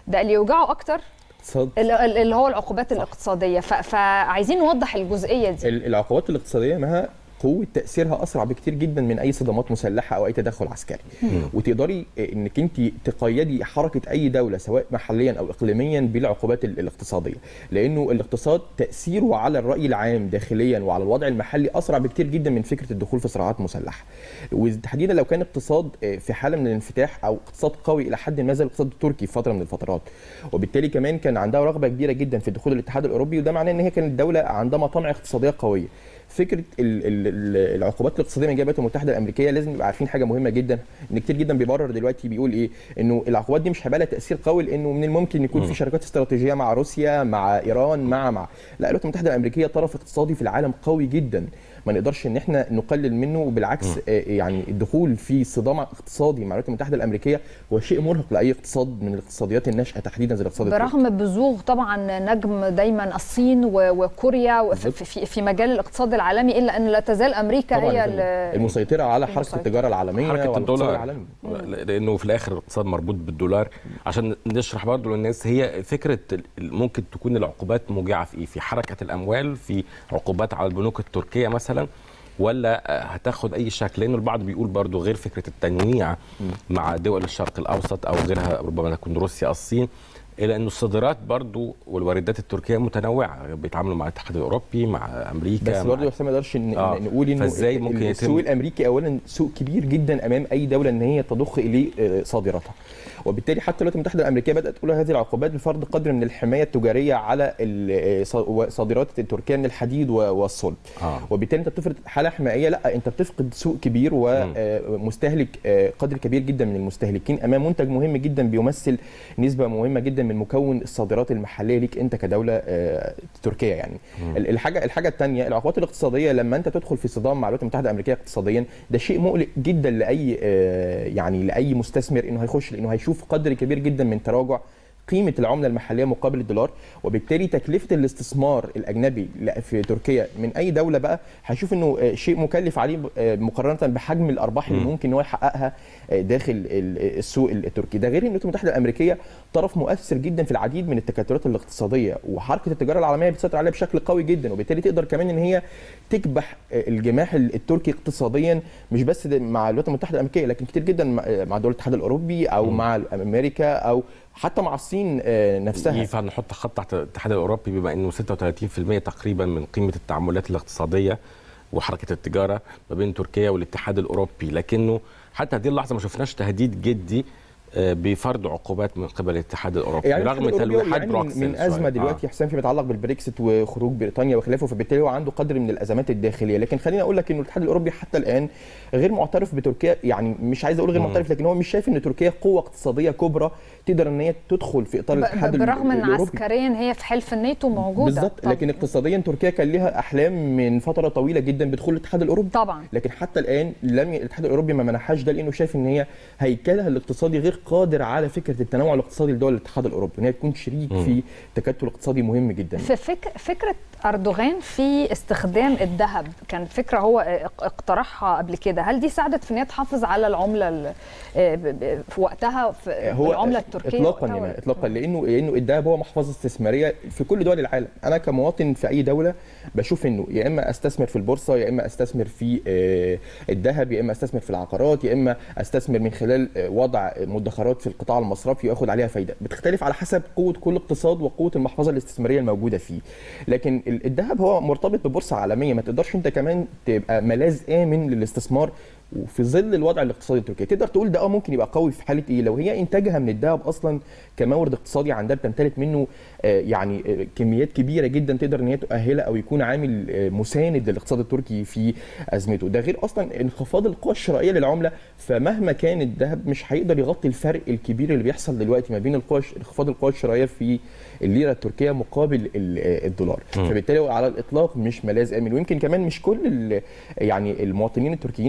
ده اللي يوجعه اكتر اقتصاد ال- ال- اللي هو العقوبات الاقتصاديه ف- فعايزين نوضح الجزئيه دي ال- العقوبات الاقتصاديه معها قوه تاثيرها اسرع بكتير جدا من اي صدمات مسلحه او اي تدخل عسكري وتقدري انك انت تقيدي حركه اي دوله سواء محليا او اقليميا بالعقوبات ال- الاقتصاديه لانه الاقتصاد تاثيره على الراي العام داخليا وعلى الوضع المحلي اسرع بكتير جدا من فكره الدخول في صراعات مسلحه وتحديدا لو كان اقتصاد في حاله من الانفتاح او اقتصاد قوي الى حد ما زي الاقتصاد التركي في فتره من الفترات وبالتالي كمان كان عندها رغبه كبيره جدا في دخول الاتحاد الاوروبي وده معناه ان هي كانت دوله عندها مطامع اقتصاديه قويه فكره ال ال ال العقوبات الاقتصاديه من جهه الولايات المتحده الامريكيه لازم نبقى عارفين حاجه مهمه جدا ان كتير جدا بيبرر دلوقتي بيقول ايه انه العقوبات دي مش هيبقى لها تاثير قوي لانه من الممكن يكون في شركات استراتيجيه مع روسيا مع ايران مع مع لا الولايات المتحده الامريكيه طرف اقتصادي في العالم قوي جدا ما نقدرش ان احنا نقلل منه وبالعكس آه، يعني الدخول في صدام اقتصادي مع الولايات المتحده الامريكيه هو شيء مرهق لاي اقتصاد من الاقتصاديات الناشئه تحديدا زي الاقتصاد التركي. برغم بزوغ طبعا نجم دايما الصين و- وكوريا وف- بالظبط. في, في مجال الاقتصاد العالمي الا ان لا تزال امريكا طبعا هي يا فندم. ال- المسيطره على حركه المسيطرة. التجاره العالميه حركه والاقتصاد الدولار العالمي لانه في الاخر الاقتصاد مربوط بالدولار عشان نشرح برضو للناس هي فكره ال- ممكن تكون العقوبات موجعه في ايه في حركه الاموال في عقوبات على البنوك التركيه مثلا ولا آه، هتاخد اي شكل لانه البعض بيقول برضو غير فكره التنويع مع دول الشرق الاوسط او غيرها ربما تكون روسيا الصين الى انه الصادرات برضو والواردات التركيه متنوعه بيتعاملوا مع الاتحاد الاوروبي مع امريكا بس مع برضه يا حسام ما نقدرش ن- آه. نقول انه فإزاي ممكن يتم- السوق الامريكي اولا سوق كبير جدا امام اي دوله ان هي تضخ اليه آه، صادراتها وبالتالي حتى الولايات المتحده الامريكيه بدات تقول هذه العقوبات بفرض قدر من الحمايه التجاريه على ال- آه، صا- صادرات تركيا من الحديد و- والصلب آه. وبالتالي انت بتفرض حاله حمائيه لا انت بتفقد سوق كبير ومستهلك قدر كبير جدا من المستهلكين امام منتج مهم جدا بيمثل نسبه مهمه جدا من مكون الصادرات المحليه ليك انت كدوله آه، تركيا يعني ال- الحاجه الحاجه الثانيه العقوبات الاقتصاديه لما انت تدخل في صدام مع الولايات المتحده الامريكيه اقتصاديا ده شيء مقلق جدا لاي آه، يعني لاي مستثمر انه هيخش لانه هيشوف قدر كبير جدا من تراجع قيمه العمله المحليه مقابل الدولار وبالتالي تكلفه الاستثمار الاجنبي لا- في تركيا من اي دوله بقى هيشوف انه آه، شيء مكلف عليه آه، مقارنه بحجم الارباح اللي ممكن ان هو يحققها آه، داخل ال- السوق التركي ده غير ان الولايات المتحده الامريكيه طرف مؤثر جدا في العديد من التكتلات الاقتصاديه وحركه التجاره العالميه بتسيطر عليها بشكل قوي جدا وبالتالي تقدر كمان ان هي تكبح آه، الجماح التركي اقتصاديا مش بس ده مع الولايات المتحده الامريكيه لكن كتير جدا مع آه، مع دول الاتحاد الاوروبي او مع امريكا او حتى مع الصين آه، نفسها ينفع نحط خط تحت الاتحاد الاوروبي بما انه 36% تقريبا من قيمه التعاملات الاقتصاديه وحركه التجاره ما بين تركيا والاتحاد الاوروبي لكنه حتى هذه اللحظه ما شفناش تهديد جدي آه، بفرض عقوبات من قبل الاتحاد الاوروبي يعني رغم الاتحاد الأوروبي تلويحات يعني بروكسل من, من ازمه شوية. دلوقتي يا حسام فيما يتعلق بالبريكسيت وخروج بريطانيا وخلافه فبالتالي هو عنده قدر من الازمات الداخليه لكن خليني اقول لك انه الاتحاد الاوروبي حتى الان غير معترف بتركيا يعني مش عايز اقول غير معترف لكن هو مش شايف ان تركيا قوه اقتصاديه كبرى تقدر ان هي تدخل في اطار ب- الاتحاد ب- برغم ان الأوروبي. عسكريا هي في حلف الناتو موجوده بالظبط طب- لكن اقتصاديا تركيا كان لها احلام من فتره طويله جدا بدخول الاتحاد الاوروبي طبعا لكن حتى الان لم ي- الاتحاد الاوروبي ما منحهاش ده لانه شايف ان هي هيكلها الاقتصادي غير قادر على فكره التنوع الاقتصادي لدول الاتحاد الاوروبي ان هي تكون شريك في تكتل اقتصادي مهم جدا في فك... فكره اردوغان في استخدام الذهب كان فكره هو اق- اقترحها قبل كده هل دي ساعدت في ان هي تحافظ على العمله ال- آه، ب- ب- في وقتها في هو العمله التركيه اطلاقا وقتها يعني ولا- اطلاقا لانه لانه الذهب هو محفظه استثماريه في كل دول العالم انا كمواطن في اي دوله بشوف انه يا اما استثمر في البورصه يا اما استثمر في آه، الذهب يا اما استثمر في العقارات يا اما استثمر من خلال آه، وضع مدخرات في القطاع المصرفي واخد عليها فايده بتختلف على حسب قوه كل اقتصاد وقوه المحفظه الاستثماريه الموجوده فيه لكن ال- الذهب هو مرتبط ببورصه عالميه ما تقدرش انت كمان تبقى ملاذ امن للاستثمار وفي ظل الوضع الاقتصادي التركي تقدر تقول ده اه ممكن يبقى قوي في حاله ايه لو هي انتاجها من الذهب اصلا كمورد اقتصادي عندها بتمتلك منه آه، يعني آه، كميات كبيره جدا تقدر ان هي تؤهلها او يكون عامل آه، مساند للاقتصاد التركي في ازمته ده غير اصلا انخفاض القوى الشرائيه للعمله فمهما كان الذهب مش هيقدر يغطي الفرق الكبير اللي بيحصل دلوقتي ما بين القوى انخفاض القوى الشرائيه في الليره التركيه مقابل ال- آه، الدولار فبالتالي هو على الاطلاق مش ملاذ امن ويمكن كمان مش كل ال- يعني المواطنين التركيين هيقدروا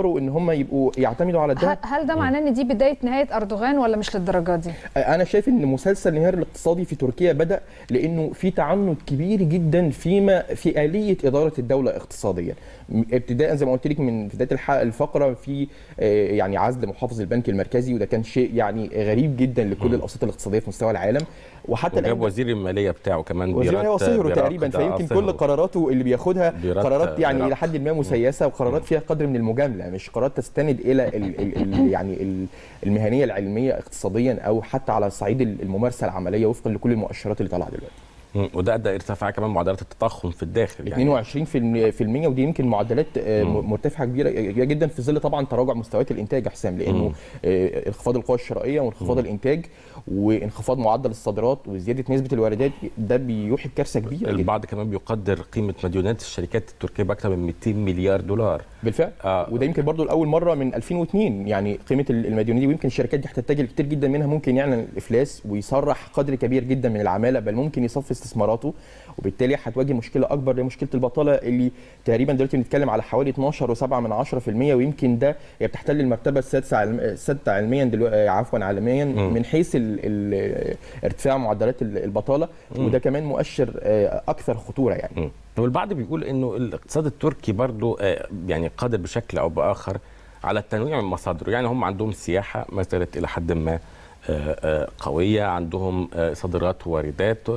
يختاروا ان هم يبقوا يعتمدوا على الذهب هل هل ده معناه ان دي بدايه نهايه اردوغان ولا مش للدرجه دي؟ انا شايف ان مسلسل الانهيار الاقتصادي في تركيا بدا لانه في تعنت كبير جدا فيما في اليه اداره الدوله اقتصاديا م- ابتداء زي ما قلت لك من بدايه الحلقه الفقره في آه، يعني عزل محافظ البنك المركزي وده كان شيء يعني غريب جدا لكل الاوساط الاقتصاديه في مستوى العالم وحتى وجاب الآن وزير الماليه بتاعه كمان وزير بيرات- وصهره بيراقب تقريبا ده فيمكن صهره. كل قراراته اللي بياخدها بيرات- قرارات يعني بيراقب. الى حد ما مسيسه وقرارات فيها قدر من المجامله مش قرارات تستند الى ال ال ال يعني ال المهنيه العلميه اقتصاديا او حتى على صعيد الممارسه العمليه وفقا لكل المؤشرات اللي طالعه دلوقتي مم. وده ادى ارتفاع كمان معدلات التضخم في الداخل 22 في الم- في المية ودي يمكن معدلات آه، م- مرتفعه كبيره كبيرة جدا في ظل طبعا تراجع مستويات الانتاج يا حسام لانه مم. آه، انخفاض القوى الشرائيه وانخفاض مم. الانتاج وانخفاض معدل الصادرات وزياده نسبه الواردات ده بيوحي بكارثه كبيره جدا البعض كمان بيقدر قيمه مديونات الشركات التركيه باكثر من 200 مليار دولار بالفعل آه. وده يمكن برضو لاول مره من 2002 يعني قيمه المديونيه دي ويمكن الشركات دي هتتجه كتير جدا منها ممكن يعلن الافلاس ويصرح قدر كبير جدا من العماله بل ممكن يصفي استثماراته وبالتالي هتواجه مشكله اكبر اللي هي مشكله البطاله اللي تقريبا دلوقتي بنتكلم على حوالي 12.7 من 10% ويمكن ده هي بتحتل المرتبه السادسه علم... السادسه علميا دلوقتي عفوا عالميا مم. من حيث ال... ال... ارتفاع معدلات ال- البطاله مم. وده كمان مؤشر آه، اكثر خطوره يعني مم. والبعض بيقول انه الاقتصاد التركي برضو آه، يعني قادر بشكل او باخر على التنويع من مصادره يعني هم عندهم سياحه ما زالت الى حد ما آه، آه، قويه عندهم آه، صادرات وواردات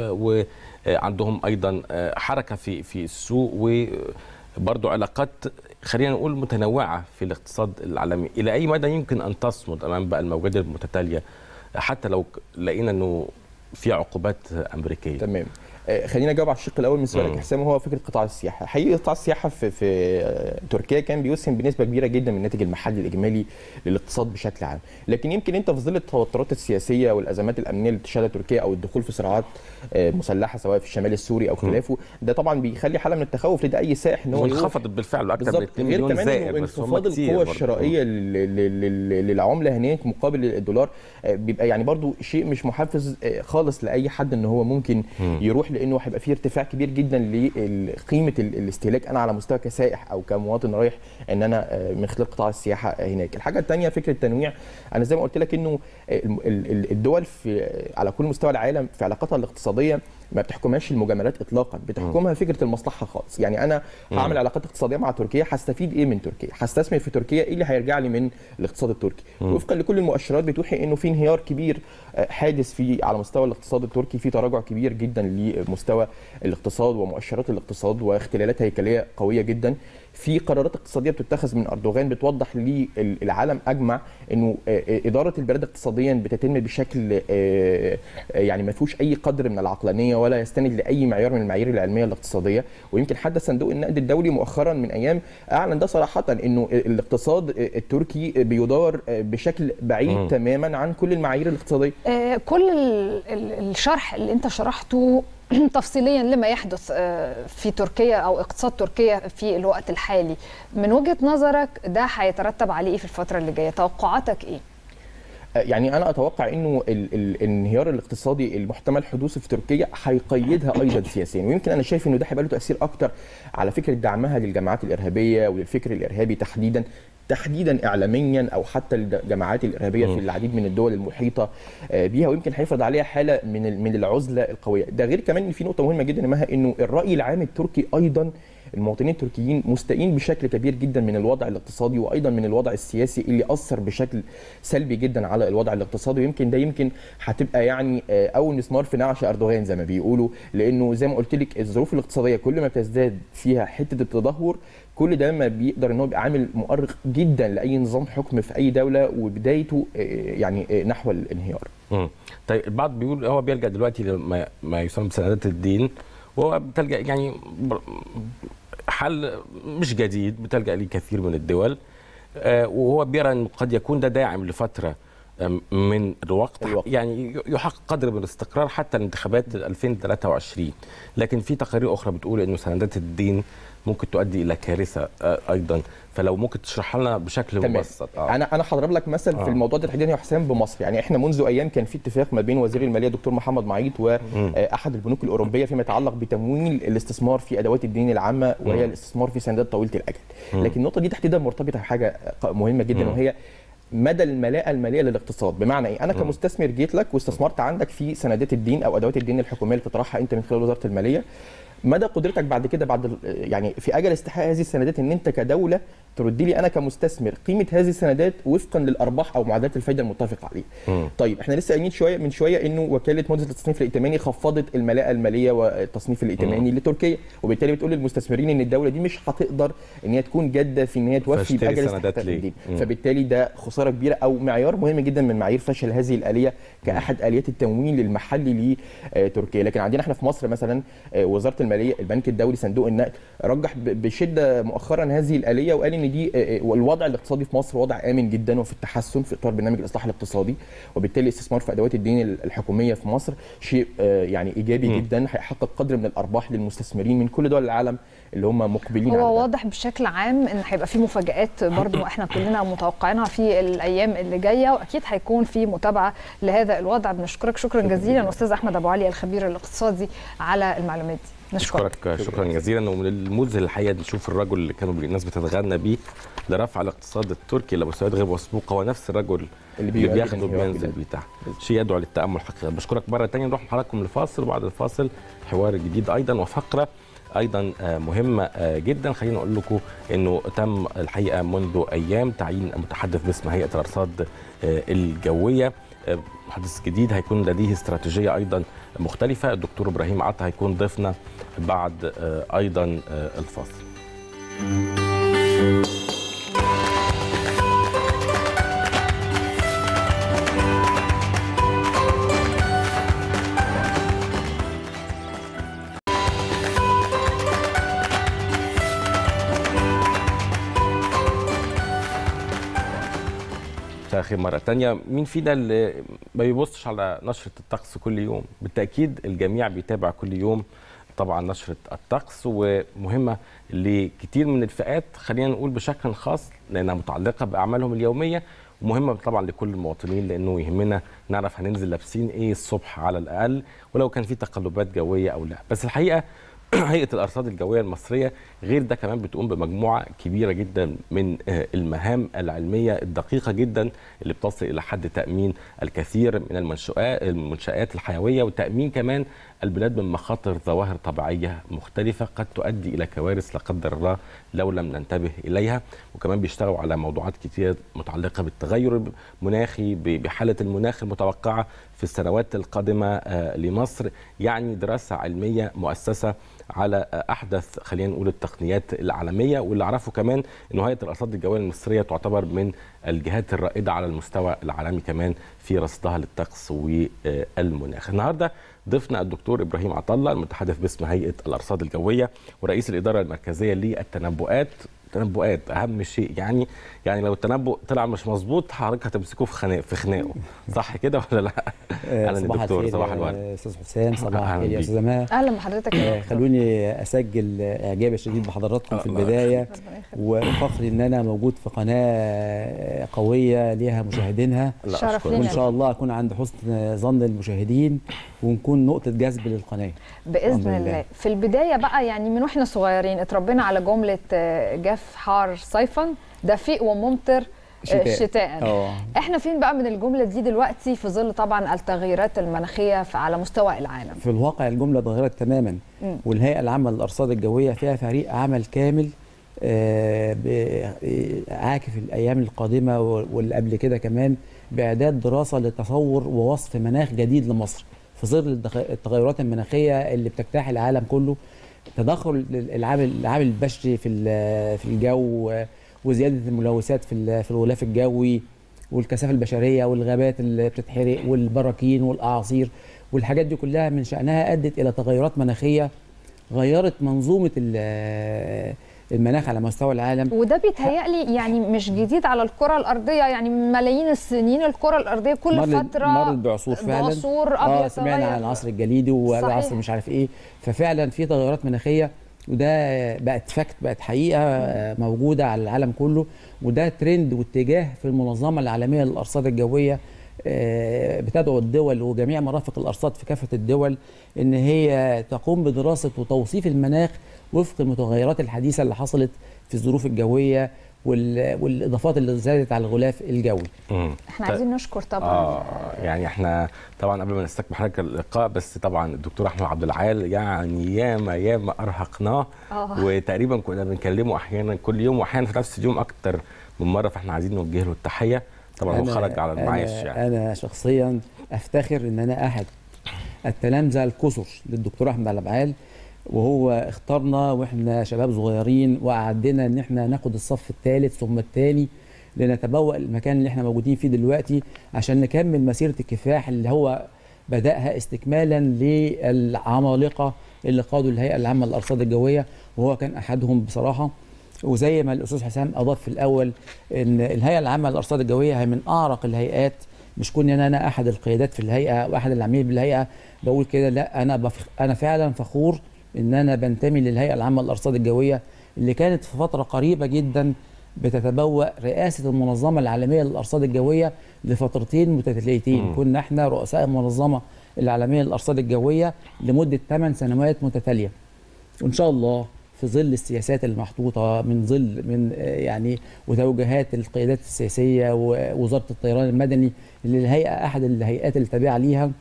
وعندهم ايضا آه، حركه في في السوق وبرضو علاقات خلينا نقول متنوعه في الاقتصاد العالمي الى اي مدى يمكن ان تصمد امام بقى الموجات المتتاليه حتى لو لقينا انه في عقوبات امريكيه تمام آه، خلينا اجاوب على الشق الاول من سؤالك مم. يا حسام وهو فكره قطاع السياحه حقيقي قطاع السياحه في في آه، تركيا كان بيسهم بنسبه كبيره جدا من الناتج المحلي الاجمالي للاقتصاد بشكل عام لكن يمكن انت في ظل التوترات السياسيه والازمات الامنيه اللي تشهدها تركيا او الدخول في صراعات آه، مسلحه سواء في الشمال السوري او خلافه ده طبعا بيخلي حاله من التخوف لدى اي سائح ان هو يروح وانخفضت بالفعل اكثر من بالظبط 2 غير مليون كمان زائر إنه بس هم انخفاض كتير القوة برضه. الشرائية لل- لل- لل- للعملة هناك مقابل الدولار آه، بيبقى يعني برضو شيء مش محفز آه، خالص لأي حد ان هو ممكن مم. يروح لأنه هيبقى فيه ارتفاع كبير جدا لقيمة ال- الاستهلاك أنا على مستوى كسائح أو كمواطن رايح ان انا آه، من خلال قطاع السياحة هناك الحاجة الثانية فكرة التنويع أنا زي ما قلت لك إنه ال- ال- ال- الدول في على كل مستوى العالم في علاقاتها الاقتصادية ما بتحكمهاش المجاملات اطلاقا بتحكمها فكره المصلحه خالص يعني انا هعمل علاقات اقتصاديه مع تركيا هستفيد ايه من تركيا هستثمر في تركيا ايه اللي هيرجع لي من الاقتصاد التركي وفقا لكل المؤشرات بتوحي انه في انهيار كبير آه، حادث في على مستوى الاقتصاد التركي في تراجع كبير جدا لمستوى الاقتصاد ومؤشرات الاقتصاد واختلالات هيكليه قويه جدا في قرارات اقتصاديه بتتخذ من اردوغان بتوضح للعالم اجمع انه آه، آه، اداره البلاد اقتصاديا بتتم بشكل آه، آه، يعني ما فيهوش اي قدر من العقلانيه ولا يستند لاي معيار من المعايير العلميه الاقتصاديه ويمكن حتى صندوق النقد الدولي مؤخرا من ايام اعلن ده صراحه انه الاقتصاد التركي بيدار بشكل بعيد مم. تماما عن كل المعايير الاقتصاديه آه، كل ال- ال- الشرح اللي انت شرحته تفصيليا لما يحدث آه، في تركيا او اقتصاد تركيا في الوقت الحالي من وجهة نظرك ده هيترتب عليه ايه في الفترة اللي جاية توقعاتك ايه يعني انا اتوقع انه ال- ال- الانهيار الاقتصادي المحتمل حدوثه في تركيا هيقيدها ايضا سياسيا ويمكن انا شايف انه ده هيبقى له تاثير اكتر على فكره دعمها للجماعات الارهابيه وللفكر الارهابي تحديدا تحديدا اعلاميا او حتى الجماعات الارهابيه في العديد من الدول المحيطه آه، بيها ويمكن هيفرض عليها حاله من ال- من العزله القويه ده غير كمان ان في نقطه مهمه جدا مها انه الراي العام التركي ايضا المواطنين التركيين مستائين بشكل كبير جدا من الوضع الاقتصادي وايضا من الوضع السياسي اللي اثر بشكل سلبي جدا على الوضع الاقتصادي ويمكن ده يمكن هتبقى يعني آه، اول مسمار في نعش اردوغان زي ما بيقولوا لانه زي ما قلت لك الظروف الاقتصاديه كل ما بتزداد فيها حته التدهور كل ده ما بيقدر ان هو يبقى عامل مؤرق جدا لاي نظام حكم في اي دوله وبدايته آه، يعني آه، نحو الانهيار مم. طيب البعض بيقول هو بيلجا دلوقتي لما ما يسمى بسندات الدين وهو بتلجا يعني بر- حل مش جديد بتلجا ليه كثير من الدول آه، وهو بيرى انه قد يكون ده داعم لفتره من الوقت, الوقت. يعني يحقق قدر من الاستقرار حتى الانتخابات 2023 لكن في تقارير اخرى بتقول انه سندات الدين ممكن تؤدي الى كارثه آه، ايضا فلو ممكن تشرح لنا بشكل تمام. مبسط آه. انا انا هضرب لك مثل آه. في الموضوع ده تحديدا يا حسام بمصر يعني احنا منذ ايام كان في اتفاق ما بين وزير الماليه دكتور محمد معيط واحد البنوك الاوروبيه فيما يتعلق بتمويل الاستثمار في ادوات الدين العامه وهي الاستثمار في سندات طويله الاجل لكن النقطه دي تحديدا مرتبطه بحاجه مهمه جدا وهي مدى الملاءه الماليه للاقتصاد بمعنى ايه انا كمستثمر جيت لك واستثمرت عندك في سندات الدين او ادوات الدين الحكوميه اللي بتطرحها انت من خلال وزاره الماليه مدى قدرتك بعد كده بعد ال- يعني في اجل استحقاق هذه السندات ان انت كدوله تردي لي انا كمستثمر قيمه هذه السندات وفقا للارباح او معدلات الفائده المتفق عليها. مم. طيب احنا لسه قايلين شويه من شويه انه وكاله مجلس التصنيف الائتماني خفضت الملاءه الماليه والتصنيف الائتماني لتركيا وبالتالي بتقول للمستثمرين ان الدوله دي مش هتقدر ان هي تكون جاده في ان هي توفي فاشتري باجل سندات استحقاق ليه؟ الدين مم. فبالتالي ده خساره كبيره او معيار مهم جدا من معايير فشل هذه الاليه كاحد اليات التمويل المحلي لتركيا لكن عندنا احنا في مصر مثلا آه، وزاره الماليه البنك الدولي صندوق النقد رجح ب- بشده مؤخرا هذه الاليه وقال ان دي آه، آه، والوضع الاقتصادي في مصر وضع امن جدا وفي التحسن في اطار برنامج الاصلاح الاقتصادي وبالتالي الاستثمار في ادوات الدين الحكوميه في مصر شيء آه، يعني ايجابي مم. جدا هيحقق قدر من الارباح للمستثمرين من كل دول العالم اللي هم مقبلين على هو ده. واضح بشكل عام ان هيبقى في مفاجآت برضو احنا كلنا متوقعينها في الايام اللي جايه واكيد هيكون في متابعه لهذا الوضع بنشكرك شكرا جزيلا استاذ احمد ابو علي الخبير الاقتصادي على المعلومات دي نشكرك اشكرك شكرا جزيلا ومن المذهل الحقيقه نشوف الرجل اللي كانوا الناس بتتغنى بيه لرفع الاقتصاد التركي لمستويات غير مسبوقه هو نفس الرجل اللي اللي بيؤدي بياخده الانهيار بينزل بجد. بيه تحت شيء يدعو للتامل حقيقه بشكرك مره ثانيه نروح مع حضراتكم لفاصل وبعد الفاصل حوار جديد ايضا وفقره ايضا آه، مهمه آه، جدا خليني اقول لكم انه تم الحقيقه منذ ايام تعيين متحدث باسم هيئه الارصاد آه، الجويه آه، محدث جديد هيكون لديه استراتيجيه ايضا مختلفه الدكتور ابراهيم عطا هيكون ضيفنا بعد آه، ايضا آه، الفاصل مساء الخير مرة تانية مين فينا اللي ما بيبصش على نشرة الطقس كل يوم بالتأكيد الجميع بيتابع كل يوم طبعا نشرة الطقس ومهمة لكتير من الفئات خلينا نقول بشكل خاص لأنها متعلقة بأعمالهم اليومية ومهمة طبعا لكل المواطنين لأنه يهمنا نعرف هننزل لابسين إيه الصبح على الأقل ولو كان في تقلبات جوية أو لا بس الحقيقة هيئه الارصاد الجويه المصريه غير ده كمان بتقوم بمجموعه كبيره جدا من آه، المهام العلميه الدقيقه جدا اللي بتصل الى حد تامين الكثير من المنشآت المنشات الحيويه وتامين كمان البلاد من مخاطر ظواهر طبيعيه مختلفه قد تؤدي الى كوارث لا قدر الله لو لم ننتبه اليها وكمان بيشتغلوا على موضوعات كتير متعلقه بالتغير المناخي ب- بحاله المناخ المتوقعه في السنوات القادمه آه، لمصر يعني دراسه علميه مؤسسه على احدث خلينا نقول التقنيات العالميه واللي اعرفه كمان انه هيئه الارصاد الجويه المصريه تعتبر من الجهات الرائده على المستوى العالمي كمان في رصدها للطقس والمناخ. النهارده ضيفنا الدكتور ابراهيم عطله المتحدث باسم هيئه الارصاد الجويه ورئيس الاداره المركزيه للتنبؤات تنبؤات اهم شيء يعني يعني لو التنبؤ طلع مش مظبوط حضرتك هتمسكه في خناق في خناقه صح كده ولا لا؟ آه، اهلا صباح دكتور الخير صباح يا الورد استاذ حسام صباح أهلاً الخير يا بيك. استاذ مها اهلا بحضرتك يا آه، دكتور. خلوني اسجل اعجابي الشديد بحضراتكم في الله البدايه ربنا يخليك. وفخري ان انا موجود في قناه قويه ليها مشاهدينها لا، شرف أشكرك. لينا. وان شاء الله اكون عند حسن ظن المشاهدين ونكون نقطه جذب للقناه باذن الحمد لله. الله في البدايه بقى يعني من واحنا صغيرين اتربينا على جمله آه، جاف حار صيفا دفيق وممطر آه، شتاء. شتاء اه احنا فين بقى من الجمله دي دلوقتي في ظل طبعا التغييرات المناخيه في- على مستوى العالم في الواقع الجمله اتغيرت تماما مم. والهيئه العامه للارصاد الجويه فيها فريق عمل كامل آه، ب- آه، عاكف الايام القادمه و- واللي قبل كده كمان باعداد دراسه لتصور ووصف مناخ جديد لمصر في ظل التغ- التغيرات المناخيه اللي بتجتاح العالم كله تدخل العامل العامل البشري في ال- في الجو آه، وزياده الملوثات في ال- في الغلاف الجوي والكثافه البشريه والغابات اللي بتتحرق والبراكين والاعاصير والحاجات دي كلها من شانها ادت الى تغيرات مناخيه غيرت منظومه ال- المناخ على مستوى العالم وده بيتهيألي يعني مش جديد على الكرة الأرضية يعني من ملايين السنين الكرة الأرضية كل مر فترة مر بعصور فعلا بعصور اه أبيض سمعنا عن العصر الجليدي صحيح. والعصر مش عارف ايه ففعلا في تغيرات مناخيه وده بقت فاكت بقت حقيقه آه، موجوده على العالم كله وده ترند واتجاه في المنظمه العالميه للارصاد الجويه آه، بتدعو الدول وجميع مرافق الارصاد في كافه الدول ان هي تقوم بدراسه وتوصيف المناخ وفق المتغيرات الحديثه اللي حصلت في الظروف الجويه وال- والاضافات اللي زادت على الغلاف الجوي مم. احنا ط- عايزين نشكر طبعا اه يعني احنا طبعا قبل ما نستكمل حضرتك اللقاء بس طبعا الدكتور احمد عبد العال يعني ياما ياما ارهقناه آه. وتقريبا كنا بنكلمه احيانا كل يوم واحيانا في نفس اليوم اكتر من مره فاحنا عايزين نوجه له التحيه طبعا هو أنا- خرج على المعاش أنا يعني انا شخصيا افتخر ان انا احد التلامذه الكثر للدكتور احمد الابعال وهو اختارنا واحنا شباب صغيرين وقعدنا ان احنا ناخد الصف الثالث ثم الثاني لنتبوأ المكان اللي احنا موجودين فيه دلوقتي عشان نكمل مسيره الكفاح اللي هو بدأها استكمالا للعمالقه اللي قادوا الهيئه العامه للارصاد الجويه وهو كان احدهم بصراحه وزي ما الاستاذ حسام اضاف في الاول ان الهيئه العامه للارصاد الجويه هي من اعرق الهيئات مش كوني ان انا احد القيادات في الهيئه واحد العاملين بالهيئه بقول كده لا انا بفخ انا فعلا فخور ان انا بنتمي للهيئه العامه للارصاد الجويه اللي كانت في فتره قريبه جدا بتتبوأ رئاسه المنظمه العالميه للارصاد الجويه لفترتين متتاليتين مم. كنا احنا رؤساء المنظمه العالميه للارصاد الجويه لمده 8 سنوات متتاليه وان شاء الله في ظل السياسات المحطوطه من ظل من آه، يعني وتوجيهات القيادات السياسيه ووزاره الطيران المدني اللي الهيئه احد الهيئات اللي تابعه ليها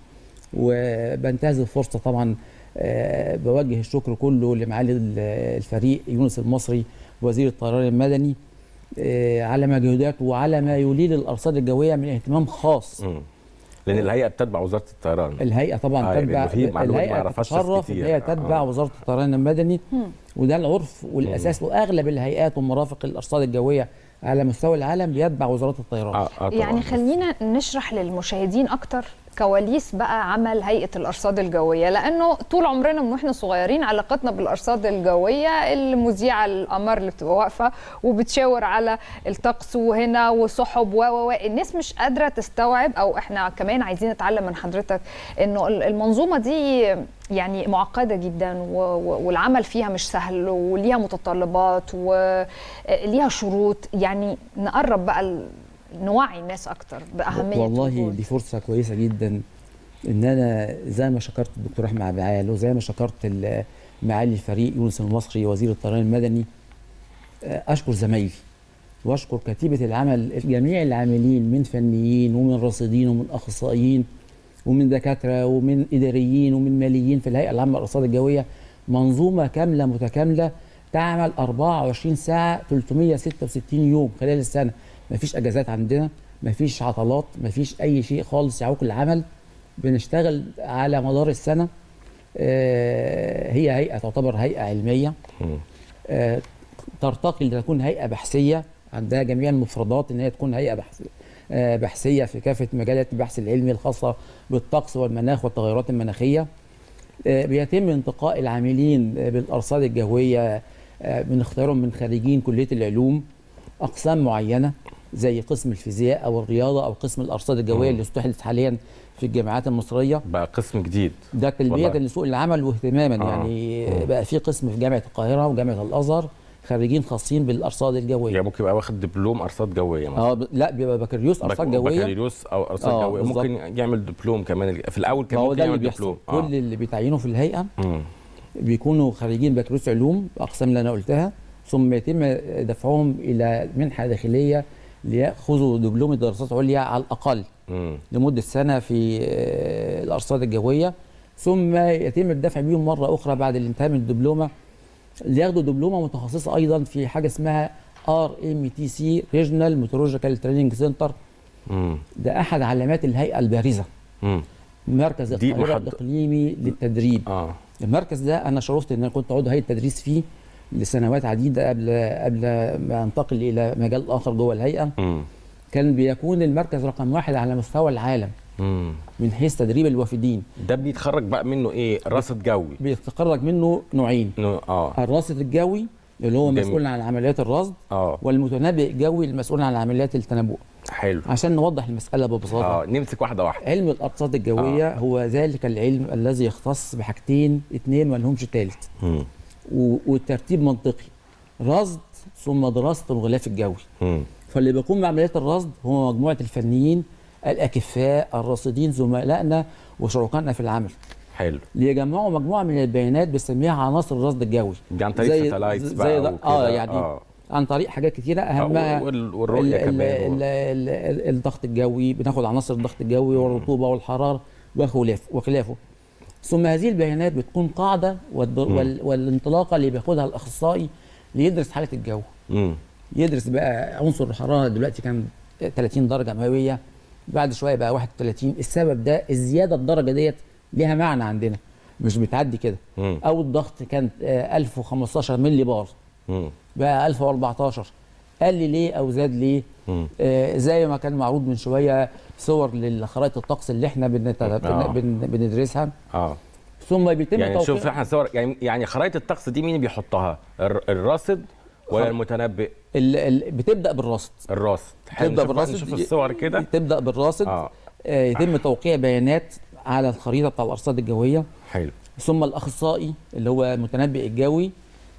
وبنتهز الفرصه طبعا آه، بوجه الشكر كله لمعالي ال- الفريق يونس المصري وزير الطيران المدني آه، على مجهوداته وعلى ما يوليه للارصاد الجويه من اهتمام خاص مم. لان الهيئه بتتبع وزاره الطيران الهيئه طبعا آه، تتبع يبقى في معلومات ما الهيئه يعرفهاش ناس تتشرف ان كتير. هي تتبع آه. وزاره الطيران المدني وده العرف والاساس واغلب الهيئات ومرافق الارصاد الجويه على مستوى العالم بيتبع وزاره الطيران اه اه طبعا يعني خلينا نشرح للمشاهدين اكتر كواليس بقى عمل هيئه الارصاد الجويه لانه طول عمرنا من واحنا صغيرين علاقتنا بالارصاد الجويه المذيعه القمر اللي بتبقى واقفه وبتشاور على الطقس وهنا وسحب و و و الناس مش قادره تستوعب او احنا كمان عايزين نتعلم من حضرتك انه المنظومه دي يعني معقده جدا و- و- والعمل فيها مش سهل وليها متطلبات وليها شروط يعني نقرب بقى ال- نوعي الناس اكتر باهميه والله الوجود. دي فرصه كويسه جدا ان انا زي ما شكرت الدكتور احمد عبد العال وزي ما شكرت ال- معالي الفريق يونس المصري وزير الطيران المدني آه، اشكر زمايلي واشكر كتيبه العمل جميع العاملين من فنيين ومن راصدين ومن اخصائيين ومن دكاتره ومن اداريين ومن ماليين في الهيئه العامه للارصاد الجويه منظومه كامله متكامله تعمل 24 ساعه 366 يوم خلال السنه مفيش اجازات عندنا مفيش عطلات مفيش اي شيء خالص يعوق العمل بنشتغل على مدار السنه آه، هي هيئه تعتبر هيئه علميه مم. آه، ترتقي لتكون هيئه بحثيه عندها جميع المفردات ان هي تكون هيئه بحثيه آه، بحثيه في كافه مجالات البحث العلمي الخاصه بالطقس والمناخ والتغيرات المناخيه آه، بيتم انتقاء العاملين آه، بالارصاد الجويه آه، من اختيارهم من خريجين كليه العلوم اقسام معينه زي قسم الفيزياء او الرياضه او قسم الارصاد الجويه مم. اللي استحدث حاليا في الجامعات المصريه بقى قسم جديد ده تلبيه والله. لسوق العمل واهتماما آه. يعني مم. بقى في قسم في جامعه القاهره وجامعه الازهر خريجين خاصين بالارصاد الجويه يعني ممكن يبقى واخد دبلوم ارصاد جويه مثلا اه ب- لا بيبقى بكالوريوس ارصاد بك- جويه بكالوريوس او ارصاد آه، جويه بالظبط. ممكن يعمل دبلوم كمان في الاول كان ما هو ممكن ده اللي يعمل بيحصل دبلوم كل اللي بيتعينوا في الهيئه مم. بيكونوا خريجين بكالوريوس علوم اقسام اللي انا قلتها ثم يتم دفعهم الى منحه داخليه لياخذوا دبلوم دراسات عليا على الاقل مم. لمده سنه في آه، الارصاد الجويه ثم يتم الدفع بيهم مره اخرى بعد الانتهاء من الدبلومه لياخدوا دبلومه متخصصه ايضا في حاجه اسمها ار ام تي سي ريجنال ميترولوجيكال تريننج سنتر مم. ده احد علامات الهيئه البارزه مم. مركز دي القاهره محد- الاقليمي للتدريب اه المركز ده انا شرفت ان انا كنت عضو هيئه تدريس فيه لسنوات عديده قبل قبل ما انتقل الى مجال اخر جوه الهيئه مم. كان بيكون المركز رقم واحد على مستوى العالم مم. من حيث تدريب الوافدين ده بيتخرج بقى منه ايه راصد جوي بيتخرج منه نوعين إنه- اه الراصد الجوي اللي هو جميل. مسؤول عن عمليات الرصد اه والمتنبئ الجوي المسؤول عن عمليات التنبؤ حلو عشان نوضح المساله ببساطه اه نمسك واحده واحده علم الارصاد الجويه آه. هو ذلك العلم الذي يختص بحاجتين اتنين ما لهمش تالت مم. و- والترتيب منطقي رصد ثم دراسه الغلاف الجوي مم. فاللي بيقوم بعمليات الرصد هم مجموعه الفنيين الاكفاء الراصدين زملائنا وشركائنا في العمل حلو ليجمعوا مجموعه من البيانات بنسميها عناصر الرصد الجوي دي عن طريق زي- ساتلايتس زي بقى ده- وكده. اه يعني آه. عن طريق حاجات كتيره اهمها وال- والرؤية ال- كمان ال- و- ال- ال- الضغط الجوي بناخد عناصر الضغط الجوي والرطوبه والحراره وخلافه وخلافه ثم هذه البيانات بتكون قاعده والد- وال- والانطلاقه اللي بياخدها الاخصائي ليدرس حاله الجو مم. يدرس بقى عنصر الحراره دلوقتي كان 30 درجه مئويه بعد شويه بقى 31 السبب ده الزياده الدرجه ديت ليها معنى عندنا مش بتعدي كده مم. او الضغط كان آه، 1015 ملي بار مم. بقى 1014 قل لي ليه او زاد ليه مم. آه زي ما كان معروض من شويه صور للخرائط الطقس اللي احنا بنت... آه. بن... بندرسها اه ثم بيتم يعني توقيع نشوف احنا صور يعني يعني خرائط الطقس دي مين بيحطها الر- الراصد ولا خر- المتنبئ ال... ال... بتبدا بالرصد الراصد حلو تبدا نشوف- بالرصد نشوف الصور كده تبدا بالراصد اه آه يتم توقيع بيانات على الخريطه بتاع الارصاد الجويه حلو ثم الاخصائي اللي هو المتنبئ الجوي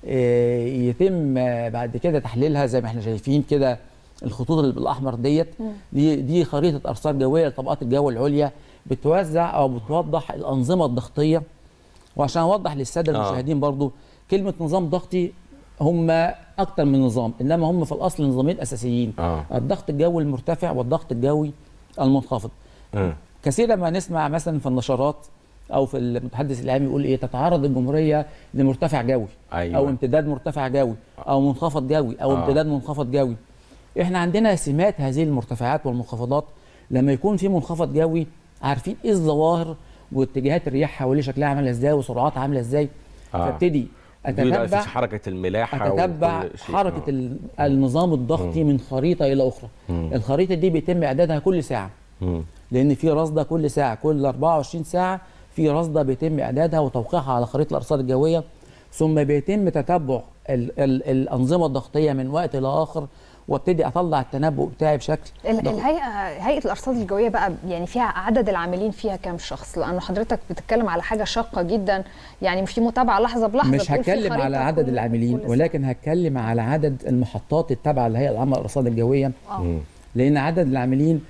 آه، يتم آه، بعد كده تحليلها زي ما احنا شايفين كده الخطوط اللي بالاحمر ديت دي دي خريطه ارصاد جويه لطبقات الجو العليا بتوزع او بتوضح الانظمه الضغطيه وعشان اوضح للساده آه. المشاهدين برضو كلمه نظام ضغطي هم اكتر من نظام انما هم في الاصل نظامين اساسيين اه الضغط الجوي المرتفع والضغط الجوي المنخفض مم. كثيرا ما نسمع مثلا في النشرات او في المتحدث الاعلامي يقول ايه تتعرض الجمهوريه لمرتفع جوي ايوه او امتداد مرتفع جوي او منخفض جوي او آه. امتداد منخفض جوي احنا عندنا سمات هذه المرتفعات والمنخفضات لما يكون في منخفض جوي عارفين ايه الظواهر واتجاهات الرياح حواليه شكلها عامله ازاي وسرعاتها عامله ازاي آه. فابتدي بيقول بقى اتتبع مفيش حركه الملاحه اتتبع وكل شيء. حركه آه. ال- النظام الضغطي من خريطه الى اخرى مم. الخريطه دي بيتم اعدادها كل ساعه مم. لان في رصده كل ساعه كل 24 ساعه في رصده بيتم اعدادها وتوقيعها على خريطه الارصاد الجويه ثم بيتم تتبع ال ال الانظمه الضغطيه من وقت لاخر وابتدي اطلع التنبؤ بتاعي بشكل ال- دقيق. الهيئه هيئه الارصاد الجويه بقى يعني فيها عدد العاملين فيها كام شخص لانه حضرتك بتتكلم على حاجه شاقه جدا يعني في متابعه لحظه بلحظه مش بتقول في هتكلم خريطة على عدد كل- العاملين كل ساعة. ولكن هتكلم على عدد المحطات التابعه للهيئه العامه للارصاد الجويه آه. مم. لان عدد العاملين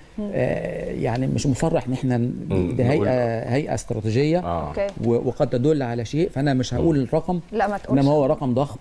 آه يعني مش مصرح ان احنا ن- مم. دي نقول- هيئه هيئه استراتيجيه اه اوكي و- وقد تدل على شيء فانا مش هقول الرقم لا ما تقولش انما هو رقم ضخم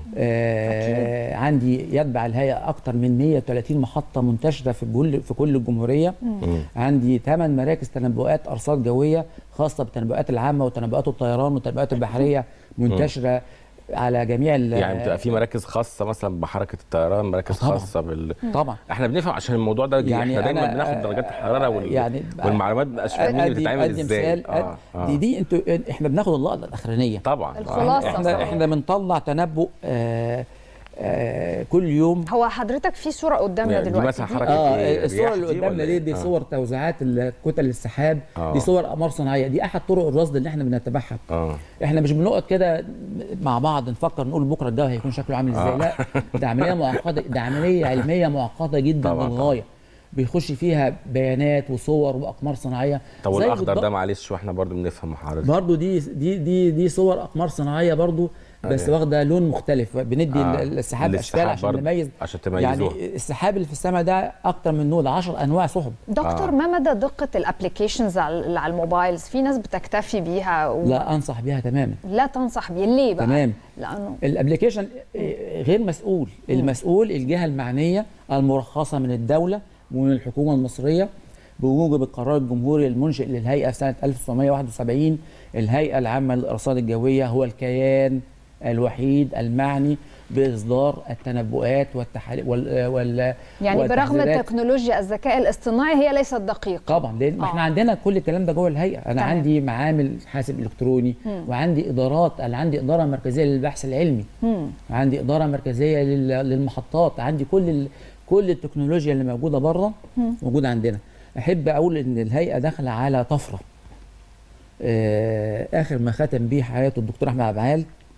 آه عندي يتبع الهيئه اكثر من 130 محطه منتشره في كل في كل الجمهوريه مم. عندي 8 مراكز تنبؤات ارصاد جويه خاصه بالتنبؤات العامه وتنبؤات الطيران والتنبؤات البحريه منتشره على جميع ال- يعني بتبقى في مراكز خاصه مثلا بحركه الطيران مراكز طبعاً. خاصه بال طبعا احنا بنفهم عشان الموضوع ده يعني يعني احنا دايما أنا- بناخد درجات الحراره وال... يعني والمعلومات مبقاش فاهمين أدي- بتتعمل أدي ازاي مثال آه. آه. دي دي انتوا احنا بناخد اللقطه الاخرانيه طبعا الخلاصة. احنا صحيح. احنا بنطلع تنبؤ آه آه كل يوم هو حضرتك في صوره قدامنا يعني دي دلوقتي مثلا دي حركة اه إيه؟ الصور الرياح اللي دي قدامنا ولا دي إيه؟ دي آه. صور توزيعات ال- كتل السحاب آه. دي صور اقمار صناعيه دي احد طرق الرصد اللي احنا بنتبعها اه احنا مش بنقعد كده مع بعض نفكر نقول بكره الجو هيكون شكله عامل ازاي آه. لا ده عمليه معقده ده عمليه علميه معقده جدا طبعاً، للغايه بيخش فيها بيانات وصور واقمار صناعيه طب زي والاخضر بالضبط- ده معلش واحنا برضو بنفهم حضرتك برضو دي دي دي دي صور اقمار صناعيه برضو بس أيوة. واخده لون مختلف بندي آه. آه. السحاب اشكال للسحاب عشان برضو، نميز عشان تميزوها يعني السحاب اللي في السماء ده اكتر من نوع 10 انواع سحب دكتور آه. ما مدى دقه الابلكيشنز اللي على الموبايلز في ناس بتكتفي بيها و... لا انصح بيها تماما لا تنصح بيه ليه بقى تمام لانه الابلكيشن آه، غير مسؤول المسؤول الجهه المعنيه المرخصه من الدوله ومن الحكومه المصريه بموجب القرار الجمهوري المنشئ للهيئه في سنه 1971 الهيئه العامه للارصاد الجويه هو الكيان الوحيد المعني باصدار التنبؤات والتحاليل وال, وال يعني برغم والتحذيرات. تكنولوجيا الذكاء الاصطناعي هي ليست دقيقه طبعا لان آه. احنا عندنا كل الكلام ده جوه الهيئه انا تمام. عندي معامل حاسب الكتروني وعندي ادارات انا عندي اداره مركزيه للبحث العلمي مم. عندي اداره مركزيه لل- للمحطات عندي كل ال... كل التكنولوجيا اللي موجوده بره موجوده عندنا احب اقول ان الهيئه داخله على طفره آه اخر ما ختم بيه حياته الدكتور احمد عبد العال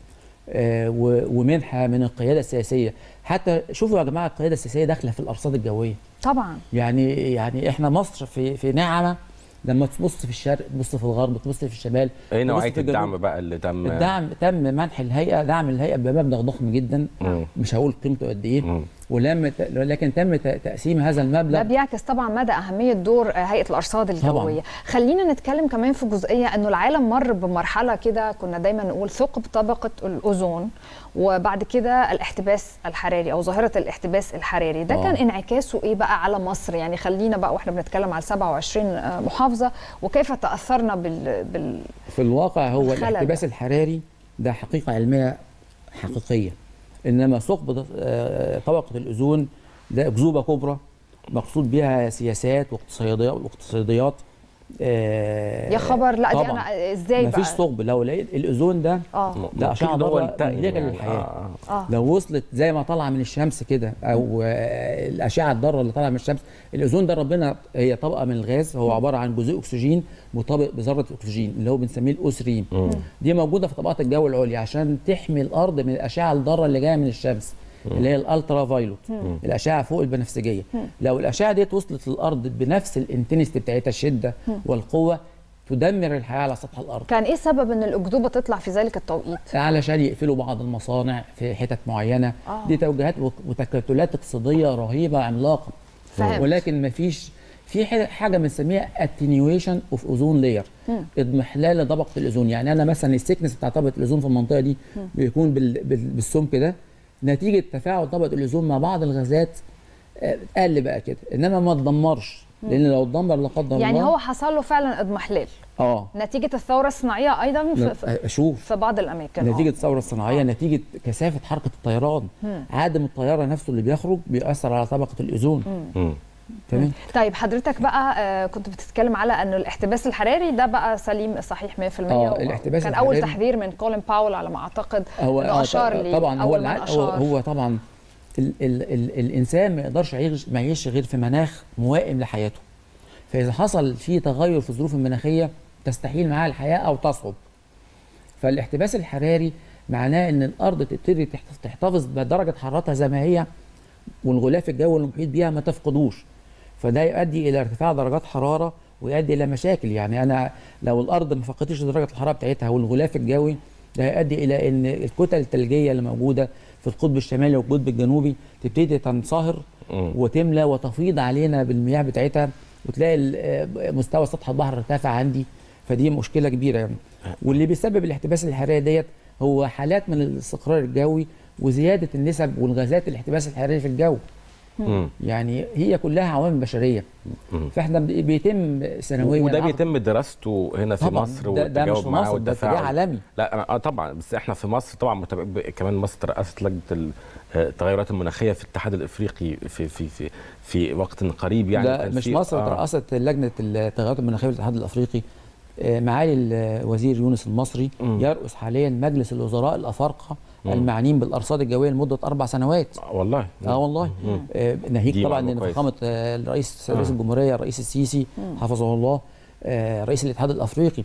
آه، و- ومنحه من القياده السياسيه حتى شوفوا يا جماعه القياده السياسيه داخله في الارصاد الجويه طبعا يعني يعني احنا مصر في في نعمه لما تبص في الشرق تبص في الغرب تبص في الشمال ايه تبص نوعيه في الجنوب. الدعم بقى اللي تم الدعم تم منح الهيئه دعم الهيئه بمبلغ ضخم جدا مم. مش هقول قيمته قد ايه مم. ولم ت- لكن تم ت- تقسيم هذا ده المبلغ بيعكس طبعا مدى اهميه دور آه، هيئه الارصاد الجويه خلينا نتكلم كمان في جزئيه انه العالم مر بمرحله كده كنا دايما نقول ثقب طبقه الاوزون وبعد كده الاحتباس الحراري او ظاهره الاحتباس الحراري ده آه. كان انعكاسه ايه بقى على مصر يعني خلينا بقى واحنا بنتكلم على 27 آه، محافظه وكيف تاثرنا بال, بال... في الواقع هو الخلل الاحتباس ده. الحراري ده حقيقه علميه حقيقيه انما ثقب آه، طبقه الاوزون ده اكذوبه كبرى مقصود بها سياسات واقتصاديات واقتصاديات آه، يا خبر لا دي طبعا انا ازاي بقى مفيش ثقب لو لقيت الاوزون ده اه ده اشعه ممكن هو ضاره انتقل مهلكه يعني. للحياه آه. اه لو وصلت زي ما طالعه من الشمس كده او آه، الاشعه الضاره اللي طالعه من الشمس الاوزون ده ربنا هي طبقه من الغاز هو عباره عن جزيء اكسجين مطابق بذره اكسجين اللي هو بنسميه الاوسريم دي موجوده في طبقات الجو العليا عشان تحمي الارض من الاشعه الضاره اللي جايه من الشمس اللي هي الالترا فايلوت الاشعه فوق البنفسجيه لو الاشعه ديت وصلت للارض بنفس الانتنستي بتاعتها الشده والقوه تدمر الحياه على سطح الارض كان ايه سبب ان الاكذوبه تطلع في ذلك التوقيت علشان يقفلوا بعض المصانع في حتت معينه آه. دي توجيهات وك- وتكتلات اقتصاديه رهيبه عملاقه فهمت. ولكن ما فيش في ح- حاجه بنسميها اتنيويشن اوف اوزون لاير اضمحلال لطبقه الاوزون يعني انا مثلا السكنس بتاع طبقه الاوزون في المنطقه دي بيكون بال- بال- بالسمك ده نتيجه تفاعل طبقه الاوزون مع بعض الغازات آه، قل بقى كده انما ما تدمرش لان لو اتدمر لا قدر الله يعني هو حصل له فعلا اضمحلال اه نتيجه الثوره الصناعيه ايضا في, في, ن- شوف في بعض الاماكن آه. نتيجه الثوره الصناعيه نتيجه كثافه حركه الطيران عدم الطياره نفسه اللي بيخرج بيأثر على طبقه الاوزون مم. تمام طيب حضرتك بقى آه كنت بتتكلم على انه الاحتباس الحراري ده بقى سليم صحيح 100% آه، و- الاحتباس كان اول الحراري- تحذير من كولين باول على ما اعتقد هو إنه آه، اشار ط- لي طبعا هو أول من الع... هو, أشار. هو طبعا ال ال ال الانسان ما يقدرش يعيش ما يعيش غير في مناخ موائم لحياته فاذا حصل في تغير في الظروف المناخيه تستحيل معاه الحياه او تصعب فالاحتباس الحراري معناه ان الارض تبتدي تحت- تحتفظ بدرجه حرارتها زي ما هي والغلاف الجوي اللي محيط بيها ما تفقدوش فده يؤدي الى ارتفاع درجات حراره ويؤدي الى مشاكل يعني انا لو الارض ما فقدتش درجه الحراره بتاعتها والغلاف الجوي ده هيؤدي الى ان الكتل الثلجيه اللي موجوده في القطب الشمالي والقطب الجنوبي تبتدي تنصهر مم. وتملى وتفيض علينا بالمياه بتاعتها وتلاقي ال- آه، مستوى سطح البحر ارتفع عندي فدي مشكله كبيره يعني واللي بيسبب الاحتباس الحراري ديت هو حالات من الاستقرار الجوي وزياده النسب والغازات الاحتباس الحراري في الجو مم. يعني هي كلها عوامل بشريه مم. فاحنا بي- بيتم سنويا وده عقد- بيتم دراسته هنا في طبعاً، مصر ده- ده مش والتجاوب في معاه مصر، ده اتجاه والتفاعل عالمي. لا أنا- اه طبعا بس احنا في مصر طبعا متابع ب- كمان مصر رئاسه لجنه ال- آه، التغيرات المناخيه في الاتحاد الافريقي في في في في وقت قريب يعني ده كان مش في- مصر آه. رئاسه لجنه التغيرات المناخيه في الاتحاد الافريقي آه، معالي الوزير يونس المصري مم. يرأس حاليا مجلس الوزراء الافارقه مم. المعنيين بالارصاد الجويه لمده اربع سنوات آه، والله اه والله مم. آه ناهيك دي طبعا معلومة ان كويسة. فخامه آه، الرئيس رئيس آه. الجمهوريه الرئيس السيسي حفظه الله آه رئيس الاتحاد الافريقي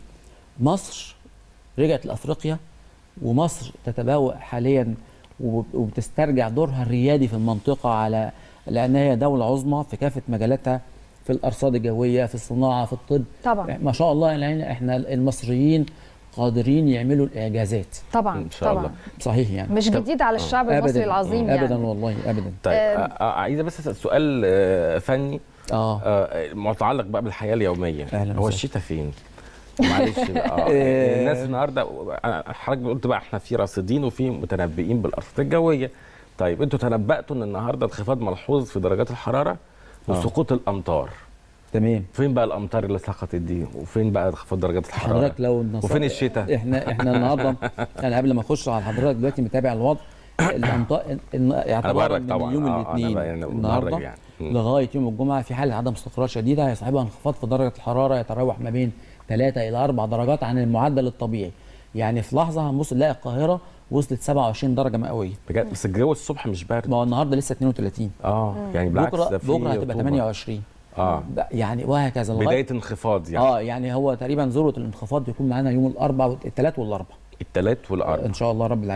مصر رجعت لافريقيا ومصر تتبوأ حاليا وب- وبتسترجع دورها الريادي في المنطقه على لانها هي دوله عظمى في كافه مجالاتها في الارصاد الجويه في الصناعه في الطب طبعا ما شاء الله يعني احنا المصريين قادرين يعملوا الاعجازات طبعا إن شاء طبعا الله. صحيح يعني مش جديد على الشعب المصري العظيم ابدا يعني والله ابدا طيب آم. آه، آه، عايزه بس اسال سؤال آه، فني اه آه، متعلق بقى بالحياه اليوميه أهلاً هو وسهلاً. الشتاء فين؟ معلش بقى آه، آه. الناس النهارده أنا- حضرتك قلت بقى احنا في راصدين وفي متنبئين بالارصاد الجويه طيب انتوا تنبأتوا ان النهارده انخفاض ملحوظ في درجات الحراره وسقوط الامطار تمام فين بقى الامطار اللي سقطت دي وفين بقى انخفاض درجات الحراره حضرتك لو النص- وفين الشتاء احنا احنا النهارده انا قبل ما اخش على حضرتك دلوقتي متابع الوضع الامطار اعتبارا ببرك من طبعاً. يوم آه، أنا الاثنين بقى يعني ببرك النهارده يعني. مم. لغايه يوم الجمعه في حاله عدم استقرار شديده هيصاحبها انخفاض في درجه الحراره يتراوح ما بين 3 الى 4 درجات عن المعدل الطبيعي يعني في لحظه هنبص نلاقي القاهره وصلت 27 درجه مئويه بجد بس الجو الصبح مش بارد ما هو النهارده لسه 32 اه يعني بالعكس بكره ده في بكره هتبقى رطوبة. 28 اه ده يعني وهكذا لغايه بدايه انخفاض يعني اه يعني هو تقريبا ذروه الانخفاض بيكون معانا يوم الاربعاء الثلاث والاربعاء الثلاث والاربع ان شاء الله رب العالمين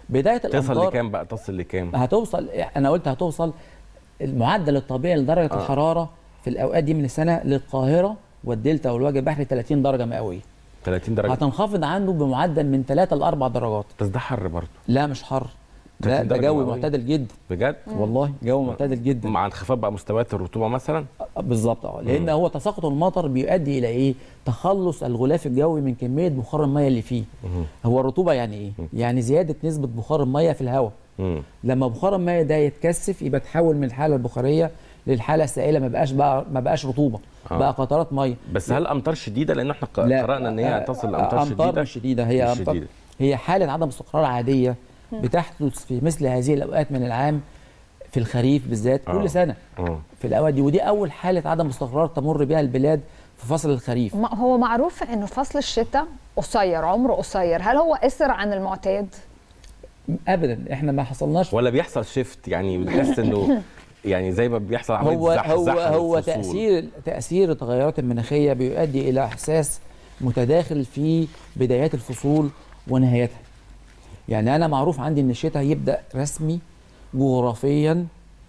بدايه تصل الامطار لكام بقى تصل لكام هتوصل انا قلت هتوصل المعدل الطبيعي لدرجه آه. آه. الحراره في الاوقات دي من السنه للقاهره والدلتا والوجه البحري 30 درجه مئويه 30 درجه هتنخفض عنه بمعدل من 3 ل 4 درجات بس ده حر برضه لا مش حر ده, 30 ده درجة جو مئوية. معتدل جدا بجد والله جو معتدل جدا مع انخفاض بقى مستويات الرطوبه مثلا بالظبط اه لان هو تساقط المطر بيؤدي الى ايه تخلص الغلاف الجوي من كميه بخار الميه اللي فيه هو الرطوبه يعني ايه يعني زياده نسبه بخار الميه في الهواء مم. لما بخار الميه ده يتكثف يبقى تحول من الحاله البخاريه للحاله السائله ما بقاش بقى ما بقاش رطوبه آه. بقى قطرات ميه بس هل امطار شديده لان احنا ق- لا، قرانا ان هي آه، تصل آه، لامطار امطار شديده مش شديده هي مش امطار شديدة. هي حاله عدم استقرار عاديه بتحدث في مثل هذه الاوقات من العام في الخريف بالذات آه. كل سنه اه في الاوقات دي ودي اول حاله عدم استقرار تمر بها البلاد في فصل الخريف ما- هو معروف انه فصل الشتاء قصير عمره قصير هل هو اسر عن المعتاد ابدا احنا ما حصلناش ولا بيحصل شيفت يعني بتحس انه يعني زي ما بيحصل عمليه هو زح هو زح هو للفصول. تاثير تاثير التغيرات المناخيه بيؤدي الى احساس متداخل في بدايات الفصول ونهايتها يعني انا معروف عندي ان الشتاء يبدا رسمي جغرافيا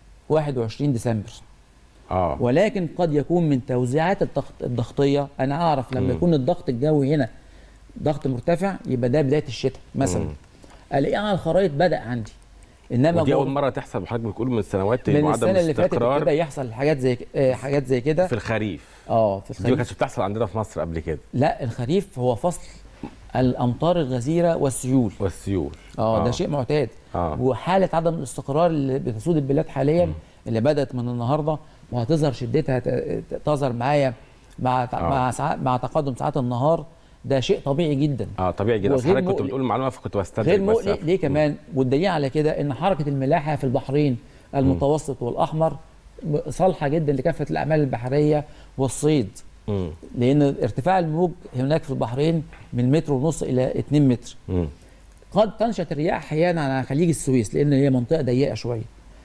21 ديسمبر اه ولكن قد يكون من توزيعات الضغط الضغطيه انا اعرف لما مم. يكون الضغط الجوي هنا ضغط مرتفع يبقى ده بدايه الشتاء مثلا مم. الاقيه على الخرائط بدا عندي انما ودي جوه- اول مره تحصل وحضرتك بتقول من السنوات من وعدم السنه اللي فاتت استقرار ابتدى يحصل حاجات زي ك- آه، حاجات زي كده في الخريف اه في دي ما الخريف كانتش بتحصل عندنا في مصر قبل كده لا الخريف هو فصل الامطار الغزيره والسيول والسيول اه ده شيء معتاد آه. وحاله عدم الاستقرار اللي بتسود البلاد حاليا اللي بدات من النهارده وهتظهر شدتها ت- ت- تظهر معايا مع تع- آه. مع ساعات مع تقدم ساعات النهار ده شيء طبيعي جدا اه طبيعي جدا بس وغير حضرتك كنت مقلق. بتقول المعلومه فكنت بستدرك غير بس مقلق ليه كمان والدليل على كده ان حركه الملاحه في البحرين المتوسط والاحمر صالحه جدا لكافه الاعمال البحريه والصيد مم. لان ارتفاع الموج هناك في البحرين من متر ونص الى 2 متر مم. قد تنشط الرياح احيانا على خليج السويس لان هي منطقه ضيقه شويه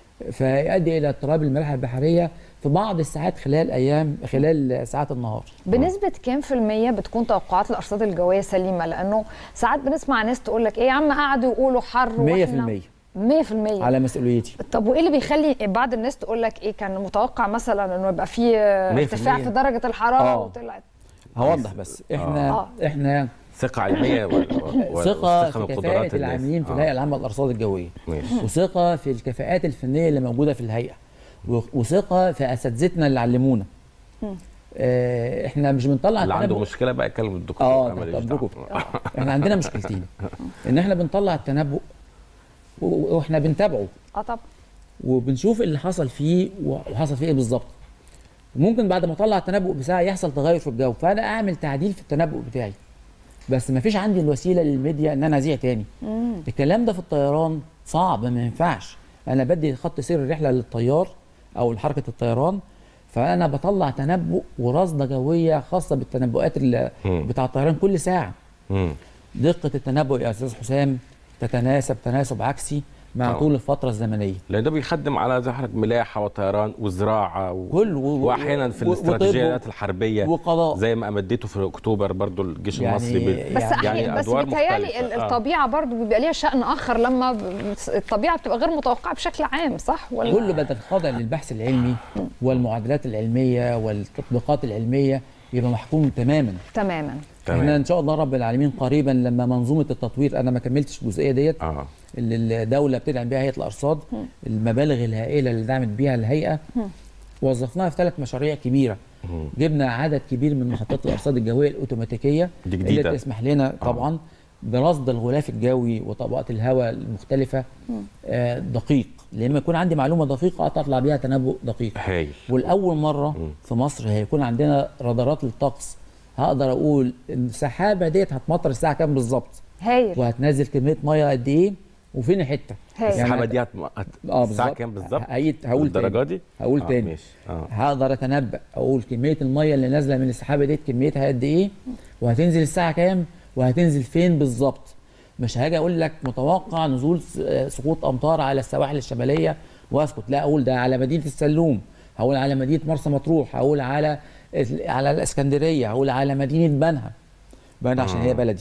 فيؤدي الى اضطراب الملاحه البحريه في بعض الساعات خلال ايام خلال ساعات النهار بنسبة كام في المية بتكون توقعات الأرصاد الجوية سليمة؟ لأنه ساعات بنسمع ناس تقول لك إيه يا عم قعدوا يقولوا حر 100% 100% على مسؤوليتي طب وايه اللي بيخلي بعض الناس تقول لك ايه كان متوقع مثلا انه يبقى في ارتفاع 100%. في درجه الحراره آه. وطلعت هوضح بس احنا آه. احنا ثقه علميه و... و... ثقه وثقة في من كفاءه قدرات الناس. العاملين في آه. الهيئه العامه للارصاد الجويه ماشي وثقه في الكفاءات الفنيه اللي موجوده في الهيئه و- وثقه في اساتذتنا اللي علمونا آه، احنا مش بنطلع اللي عنده التنبؤ- مشكله بقى يكلم الدكتور اه أنا ماليش تحت دعوة. امركم احنا عندنا مشكلتين ان احنا بنطلع التنبؤ و- واحنا بنتابعه اه طبعا وبنشوف اللي حصل فيه وحصل فيه ايه بالظبط ممكن بعد ما اطلع التنبؤ بساعه يحصل تغير في الجو فانا اعمل تعديل في التنبؤ بتاعي بس ما فيش عندي الوسيله للميديا ان انا اذيع تاني الكلام ده في الطيران صعب ما ينفعش انا بدي خط سير الرحله للطيار او لحركه الطيران فانا بطلع تنبؤ ورصده جويه خاصه بالتنبؤات اللي مم. بتاع الطيران كل ساعه مم. دقه التنبؤ يا استاذ حسام تتناسب تناسب عكسي مع طبعا. طول الفتره الزمنيه لان ده بيخدم على زي حضرتك ملاحه وطيران وزراعه و... كل و- و- واحيانا في و- الاستراتيجيات وطب الحربيه وقضاء زي ما امديته في اكتوبر برضو الجيش يعني- المصري بي... بس يعني يعني بس أدوار بيتهيألي مختلفة. ال- آه. الطبيعه برضو بيبقى ليها شأن اخر لما ب- الطبيعه بتبقى غير متوقعه بشكل عام صح ولا كله بدل خاضع للبحث العلمي والمعادلات العلميه والتطبيقات العلميه يبقى محكوم تماما تماما احنا تمام ان شاء الله رب العالمين قريبا لما منظومه التطوير انا ما كملتش الجزئيه ديت اه اللي الدوله بتدعم بيها هيئه الارصاد المبالغ الهائله اللي دعمت بيها الهيئه وظفناها في ثلاث مشاريع كبيره مم. جبنا عدد كبير من محطات الارصاد الجويه الاوتوماتيكيه دي اللي جديده تسمح لنا طبعا برصد الغلاف الجوي وطبقات الهواء المختلفه آه دقيق لما يكون عندي معلومه دقيقه أقدر اطلع بيها تنبؤ دقيق هايل والاول مره في مصر هيكون عندنا رادارات للطقس هقدر اقول ان السحابه ديت هتمطر الساعه كام بالظبط هايل وهتنزل كميه ميه قد ايه وفين الحته هايل. السحابه دي هت... هت... اه الساعه بالظبط كام بالظبط هقول هقول الدرجه تاني. دي هقول آه تاني ماشي اه هقدر اتنبأ اقول كميه الميه اللي نازله من السحابه ديت كميتها قد ايه وهتنزل الساعه كام وهتنزل فين بالظبط مش هاجي اقول لك متوقع نزول س- آه، سقوط امطار على السواحل الشماليه واسكت لا اقول ده على مدينه السلوم هقول على مدينه مرسى مطروح هقول على ال- على الاسكندريه هقول على مدينه بنها بنها عشان هي بلدي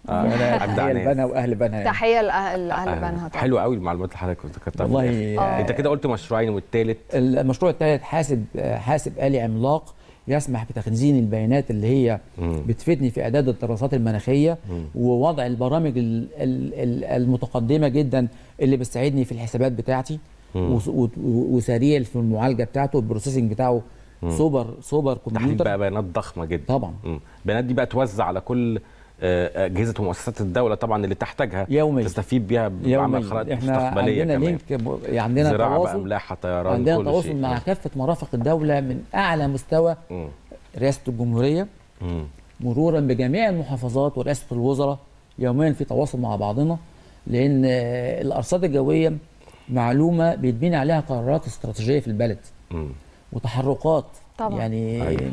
آه، فأنا أجدع تحيه ناس. لبنها واهل بنها يعني. تحيه لاهل لاهل آه، بنها طبعا حلو قوي المعلومات اللي حضرتك ذكرتها في والله الآخر. آه. انت كده قلت مشروعين والثالث المشروع الثالث حاسب حاسب آلي عملاق يسمح بتخزين البيانات اللي هي مم. بتفيدني في اعداد الدراسات المناخيه مم. ووضع البرامج ال- ال- ال- المتقدمه جدا اللي بتساعدني في الحسابات بتاعتي مم. وس- و- وسريع في المعالجه بتاعته البروسيسنج بتاعه سوبر سوبر تحليل كمبيوتر بقى بيانات ضخمه جدا طبعا مم. البيانات دي بقى توزع على كل آه، اجهزه ومؤسسات الدوله طبعا اللي تحتاجها يوميا. تستفيد بيها بعمل يوميا خرائط احنا مستقبليه عندنا كمان لينك ب- عندنا زراعه بقى تواصل ملاحه طيران عندنا كل تواصل شيء مع مم. كافه مرافق الدوله من اعلى مستوى مم. رئاسه الجمهوريه مم. مرورا بجميع المحافظات ورئاسه الوزراء يوميا في تواصل مع بعضنا لان آه، الارصاد الجويه معلومه بيتبني عليها قرارات استراتيجيه في البلد مم. وتحركات طبعا. يعني أيوة.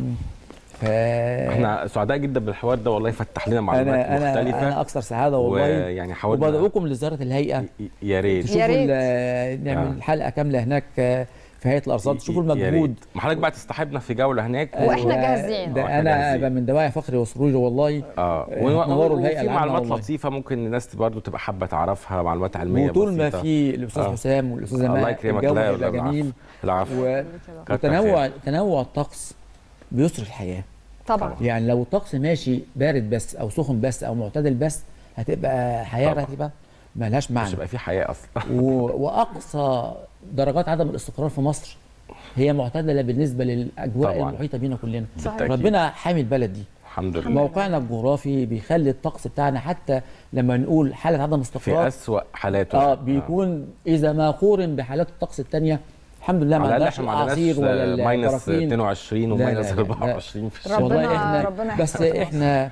ف احنا سعداء جدا بالحوار ده والله فتح لنا معلومات انا انا مختلفه انا اكثر سعاده والله ويعني حاولنا وبدعوكم لزياره الهيئه ي- يا ريت تشوفوا ريت. ال- نعمل آه. حلقه كامله هناك آه، في هيئه الارصاد تشوفوا يا المجهود ريت. ما حضرتك بقى تصطحبنا في جوله هناك وإحنا و- جاهزين. ده آه، إحنا انا جاهزين. أبقى من دواعي فخري وسروري والله اه آه، نوروا الهيئة وفي العامة معلومات والله. لطيفه ممكن الناس برضو تبقى حابه تعرفها معلومات علميه وطول ما بسيطة. في الاستاذ آه. حسام والاستاذه الله ماء يكرمك الجو لا هيبقى لا جميل العفو و... كتر وتنوع خير. تنوع الطقس بيسر الحياه طبعا يعني لو الطقس ماشي بارد بس او سخن بس او معتدل بس هتبقى حياه طبعا. رتيبه ملهاش مش معنى هيبقى في حياه اصلا و... واقصى درجات عدم الاستقرار في مصر هي معتدله بالنسبه للاجواء طبعاً. المحيطه بينا كلنا صحيح. ربنا حامي البلد دي الحمد لله موقعنا الجغرافي بيخلي الطقس بتاعنا حتى لما نقول حاله عدم في استقرار اسوأ حالاته اه بيكون اذا ما قورن بحالات الطقس الثانيه الحمد لله ما على الاقل عندناش احنا ما العصير ولا عندناش ماينس البراكين 22 لا، وماينس لا، لا، لا. 24 في الشهر ربنا- والله احنا ربنا بس يحفظك. احنا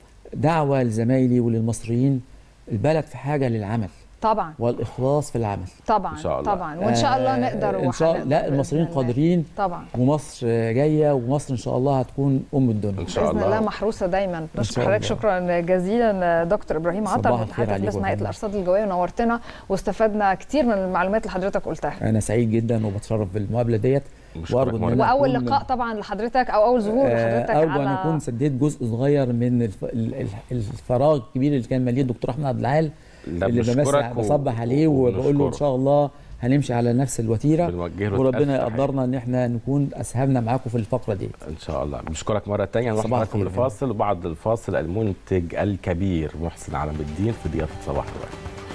دعوه لزمايلي وللمصريين البلد في حاجه للعمل طبعا والاخلاص في العمل طبعا إن شاء الله. طبعا وان شاء الله آه، نقدر ان شاء وهنقدر لا المصريين بإذن الله. قادرين طبعا ومصر جايه ومصر ان شاء الله هتكون ام الدنيا ان شاء باذن الله الله محروسه دايما بشكر شاء حضرتك الله. شكرا جزيلا دكتور ابراهيم عطا صباح الخير متحدث عليكم باسم يا هيئه فندم. الارصاد الجويه ونورتنا واستفدنا كتير من المعلومات اللي حضرتك قلتها انا سعيد جدا وبتشرف بالمقابله ديت بشكرك وارجو ان مرة. أنا واول أكون- لقاء طبعا لحضرتك او اول ظهور آه، لحضرتك ارجو ان على اكون سديت جزء صغير من الف... ال- ال- الفراغ الكبير اللي كان مليه الدكتور احمد عبد العال لا، اللي بنشكرك بمسح و- بصبح عليه وبقول له ان وبنشكرك. شاء الله هنمشي على نفس الوتيره بنوجه له وربنا ألف تحية. يقدرنا ان احنا نكون اسهمنا معاكم في الفقره دي ان شاء الله بنشكرك مره تانية نروح صباح معاكم الخير. لفاصل وبعد الفاصل المنتج الكبير محسن علم الدين في ضيافه صباح الورد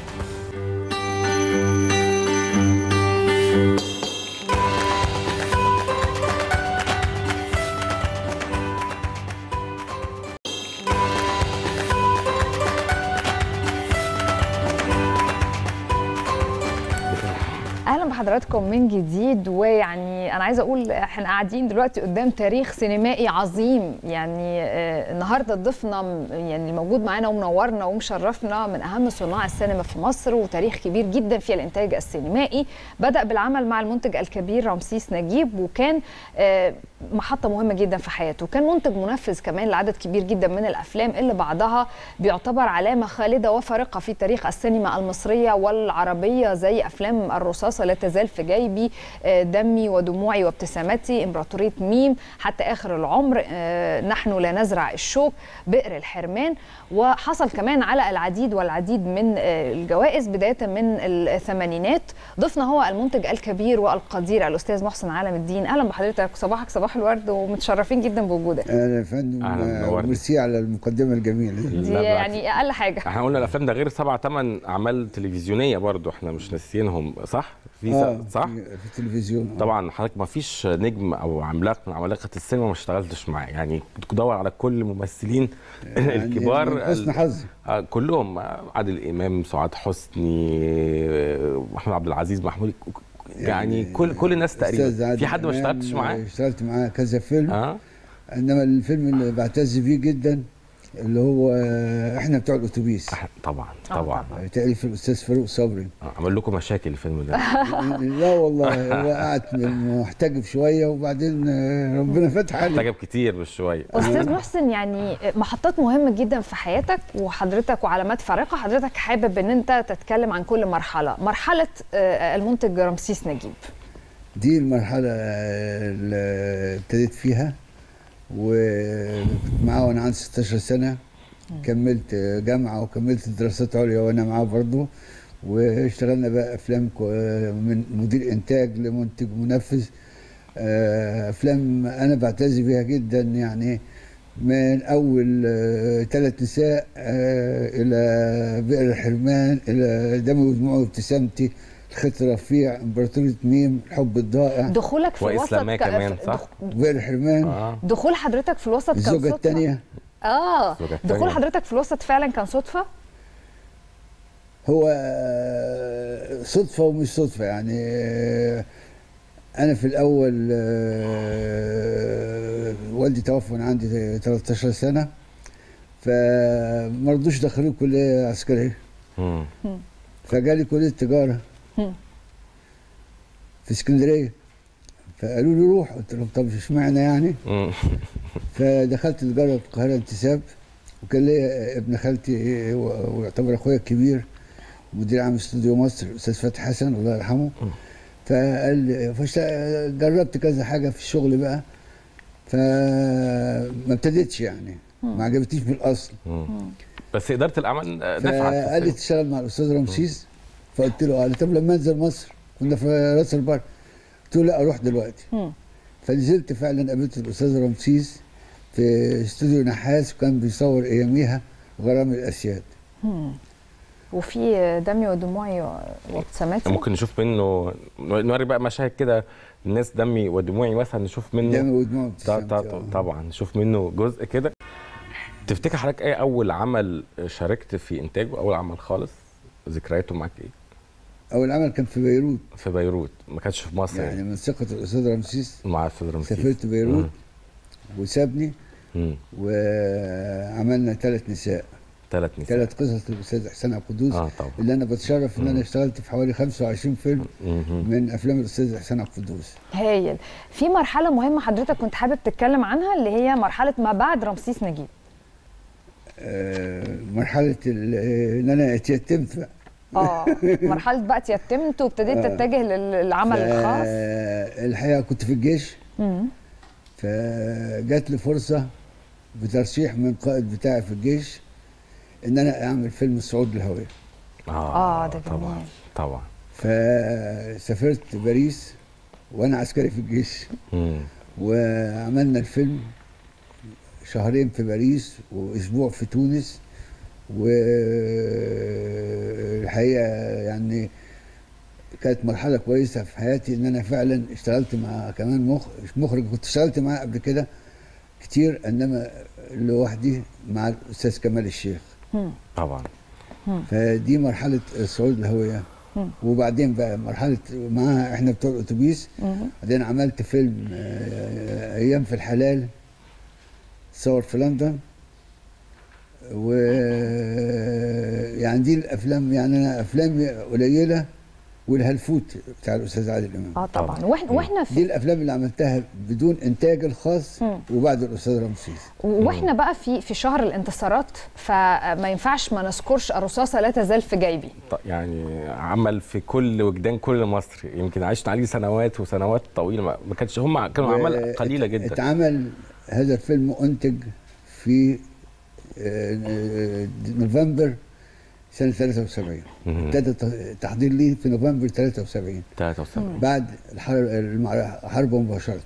اهلا بحضراتكم من جديد ويعني انا عايزه اقول احنا قاعدين دلوقتي قدام تاريخ سينمائي عظيم يعني آه، النهارده ضيفنا م- يعني الموجود معانا ومنورنا ومشرفنا من اهم صناع السينما في مصر وتاريخ كبير جدا في الانتاج السينمائي بدا بالعمل مع المنتج الكبير رمسيس نجيب وكان آه، محطه مهمه جدا في حياته كان منتج منفذ كمان لعدد كبير جدا من الافلام اللي بعضها بيعتبر علامه خالده وفارقه في تاريخ السينما المصريه والعربيه زي افلام الرصاصه لا تزال في جيبي آه، دمي ودموعي وابتسامتي امبراطوريه ميم حتى اخر العمر آه، نحن لا نزرع الشوك بئر الحرمان وحصل كمان على العديد والعديد من آه، الجوائز بدايه من الثمانينات ضيفنا هو المنتج الكبير والقدير الاستاذ محسن عالم الدين اهلا بحضرتك صباحك صباح الورد ومتشرفين جدا بوجودك اهلا يا فندم أهلاً، آه، منورني. وميرسي على المقدمه الجميله دي دي لا، بالعكس. يعني اقل حاجه احنا قلنا الافلام ده غير سبع ثمان اعمال تلفزيونيه برضو احنا مش ناسيينهم صح في آه، س- صح في, في التلفزيون آه. طبعا حضرتك ما فيش نجم او عملاق من عمالقه السينما ما اشتغلتش معاه يعني كنت بدور على كل الممثلين يعني الكبار من حسن حظي آه، كلهم آه، عادل امام سعاد حسني آه، محمود عبد العزيز محمود يعني كل كل الناس أستاذ تقريبا عادل في حد ما إمام، اشتغلتش آه، معاه اشتغلت معاه كذا فيلم اه انما الفيلم اللي بعتز بيه جدا اللي هو آه، احنا بتوع الاتوبيس أح- طبعا آه، طبعا تاليف الاستاذ فاروق صبري آه، عمل لكم مشاكل الفيلم ده لا والله هو قعد محتجب شويه وبعدين آه، ربنا فتح عليه احتجب كتير بالشويه استاذ محسن يعني محطات مهمه جدا في حياتك وحضرتك وعلامات فارقه حضرتك حابب ان انت تتكلم عن كل مرحله مرحله آه، المنتج رمسيس نجيب دي المرحلة اللي ابتديت فيها وكنت معاه وانا عندي 16 سنة كملت جامعه وكملت دراسات عليا وانا معاه برضه واشتغلنا بقى افلام كو- من مدير انتاج لمنتج منفذ آه، افلام انا بعتز بيها جدا يعني من اول ثلاث نساء آه، الى بئر الحرمان الى دمي ودموعي وابتسامتي الخط رفيع امبراطوريه ميم الحب الضائع دخولك في الوسط وإسلامية ك- كمان، صح؟ دخ- بئر الحرمان اه دخول حضرتك في الوسط كان الزوجه صدفة؟ الثانيه اه الزوجة دخول التانية. حضرتك في الوسط فعلا كان صدفه هو آه، صدفة ومش صدفة يعني آه، أنا في الأول آه، والدي توفى وأنا عندي 13 سنة فما رضوش دخلوني كلية عسكرية مم. فجالي كلية تجارة مم. في اسكندرية فقالوا لي روح قلت لهم طب اشمعنى يعني مم. فدخلت تجارة في القاهرة انتساب وكان ليا ابن خالتي و- ويعتبر اخويا الكبير مدير عام استوديو مصر الاستاذ فتحي حسن الله يرحمه فقال لي فاشت- جربت كذا حاجه في الشغل بقى فما ابتديتش يعني ما عجبتنيش من الاصل مم. بس اداره الاعمال آه، نفعت في فقال لي الفيلم. تشتغل مع الاستاذ رمسيس فقلت له قال لي طب لما انزل مصر كنا في راس البر قلت له لا اروح دلوقتي مم. فنزلت فعلا قابلت الاستاذ رمسيس في استوديو نحاس وكان بيصور اياميها غرام الاسياد وفي دمي ودموعي وابتساماتي ممكن نشوف منه نوري بقى مشاهد كده الناس دمي ودموعي مثلا نشوف منه دمي ودموع ط- ط- ابتسامتي، آه. طبعا نشوف منه جزء كده تفتكر حضرتك ايه اول عمل شاركت في انتاجه اول عمل خالص ذكرياته معاك ايه اول عمل كان في بيروت في بيروت ما كانش في مصر يعني يعني من ثقه الاستاذ رمسيس مع الاستاذ رمسيس سافرت بيروت مم. وسابني مم. وعملنا ثلاث نساء ثلاث نساء ثلاث قصص للاستاذ احسان عبد القدوس اه طبعا اللي انا بتشرف ان انا اشتغلت في حوالي 25 فيلم مهم. من افلام الاستاذ احسان عبد القدوس هايل في مرحله مهمه حضرتك كنت حابب تتكلم عنها اللي هي مرحله ما بعد رمسيس نجيب آه، مرحله ال- ان انا اتيتمت بقى اه مرحله بقى تيتمت وابتديت آه. تتجه للعمل الخاص آه، الحقيقه كنت في الجيش مم. فجات لي فرصه بترشيح من قائد بتاعي في الجيش ان انا اعمل فيلم الصعود للهويه آه، ده طبعا جميل. طبعا فسافرت باريس وانا عسكري في الجيش مم. وعملنا الفيلم شهرين في باريس واسبوع في تونس والحقيقه يعني كانت مرحله كويسه في حياتي ان انا فعلا اشتغلت مع كمان مخ... مخرج كنت اشتغلت معاه قبل كده كتير انما لوحدي مع الاستاذ كمال الشيخ مم. طبعا فدي مرحله الصعود الهويه مم. وبعدين بقى مرحله معاها احنا بتوع الاتوبيس مم. بعدين عملت فيلم آه، ايام في الحلال صور في لندن و يعني دي الافلام يعني انا افلامي قليله والهلفوت بتاع الاستاذ عادل امام اه طبعا واحنا واحنا دي في الافلام اللي عملتها بدون انتاج الخاص مم. وبعد الاستاذ رمسيس واحنا بقى في في شهر الانتصارات فما ينفعش ما نذكرش الرصاصه لا تزال في جيبي ط- يعني عمل في كل وجدان كل مصر يمكن عشنا عليه سنوات وسنوات طويله ما ما كانش هم كانوا اعمال قليله جدا اتعمل هذا الفيلم انتج في آه، آه، نوفمبر سنه 73 مهم. ابتدى ت- تحضير ليه في نوفمبر 73 73 بعد الحرب الحرب مباشره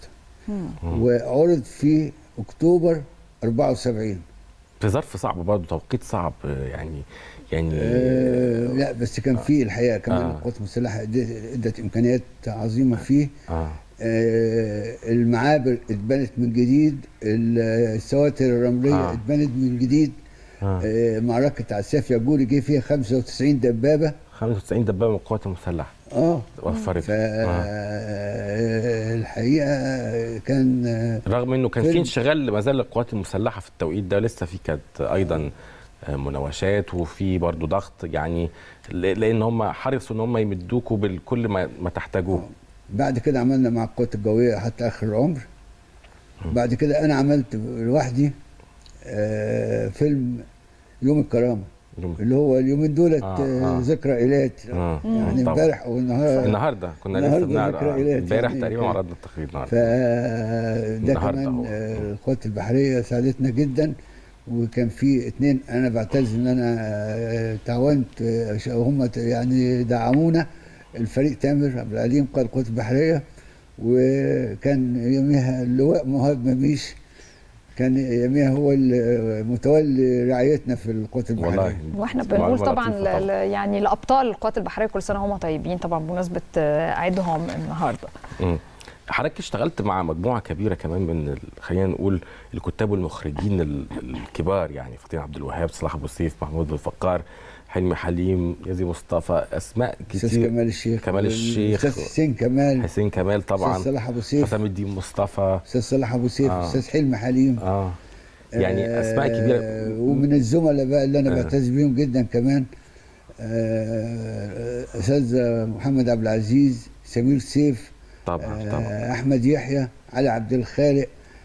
وعرض في اكتوبر 74 في ظرف صعب برضه توقيت صعب آه، يعني يعني آه لا بس كان في الحقيقه كمان آه. القوات المسلحه ادت ادت امكانيات عظيمه فيه اه آه، المعابر اتبنت من جديد السواتر الرمليه آه. آه. اتبنت من جديد آه. آه. معركه عساف ياجوري جه فيها 95 دبابه 95 دبابه من القوات المسلحه اه وفرت ف آه. آه، الحقيقه كان آه، رغم انه كان في فيلم. انشغال ما زال للقوات المسلحه في التوقيت ده لسه في كانت ايضا آه، مناوشات وفي برضه ضغط يعني ل- لان هم حرصوا ان هم يمدوكوا بكل ما, ما تحتاجوه بعد كده عملنا مع القوات الجويه حتى اخر العمر بعد كده انا عملت لوحدي آه، فيلم يوم الكرامه يوم- اللي هو اليومين دولت آه، آه آه. ذكرى ايلات آه، يعني طبعاً. امبارح او النهارده النهارده كنا لسه النهاردة بنعرض ذكرى آه، إيلات امبارح يعني تقريبا كان- عرضنا التقرير النهارده فده النهاردة كمان أهو. آه، القوات البحريه ساعدتنا جدا وكان في اتنين انا بعتز ان انا آه، تعاونت آه، ش- هم ت- يعني دعمونا الفريق تامر عبد العليم قائد القوات البحريه وكان يوميها اللواء مهاب مميش كان يوميها هو المتولي رعايتنا في القوات البحريه والله واحنا معلومة بنقول طبعا لطيفة ل- ل- يعني لابطال القوات البحريه كل سنه هم طيبين طبعا بمناسبه آه، عيدهم النهارده مم. حضرتك اشتغلت مع مجموعه كبيره كمان من ال- خلينا نقول الكتاب والمخرجين ال- الكبار يعني فطين عبد الوهاب صلاح ابو سيف محمود بن فقار حلمي حليم يزي مصطفى اسماء استاذ كتير كمال الشيخ كمال الشيخ استاذ حسين كمال حسين كمال طبعا استاذ صلاح ابو سيف حسام الدين مصطفى استاذ صلاح ابو سيف آه. استاذ حلمي حليم اه يعني اسماء كبيره آه، ومن الزملاء بقى اللي انا آه. بعتز بيهم جدا كمان آه، استاذ محمد عبد العزيز سمير سيف طبعا طبعا آه، احمد يحيى علي عبد الخالق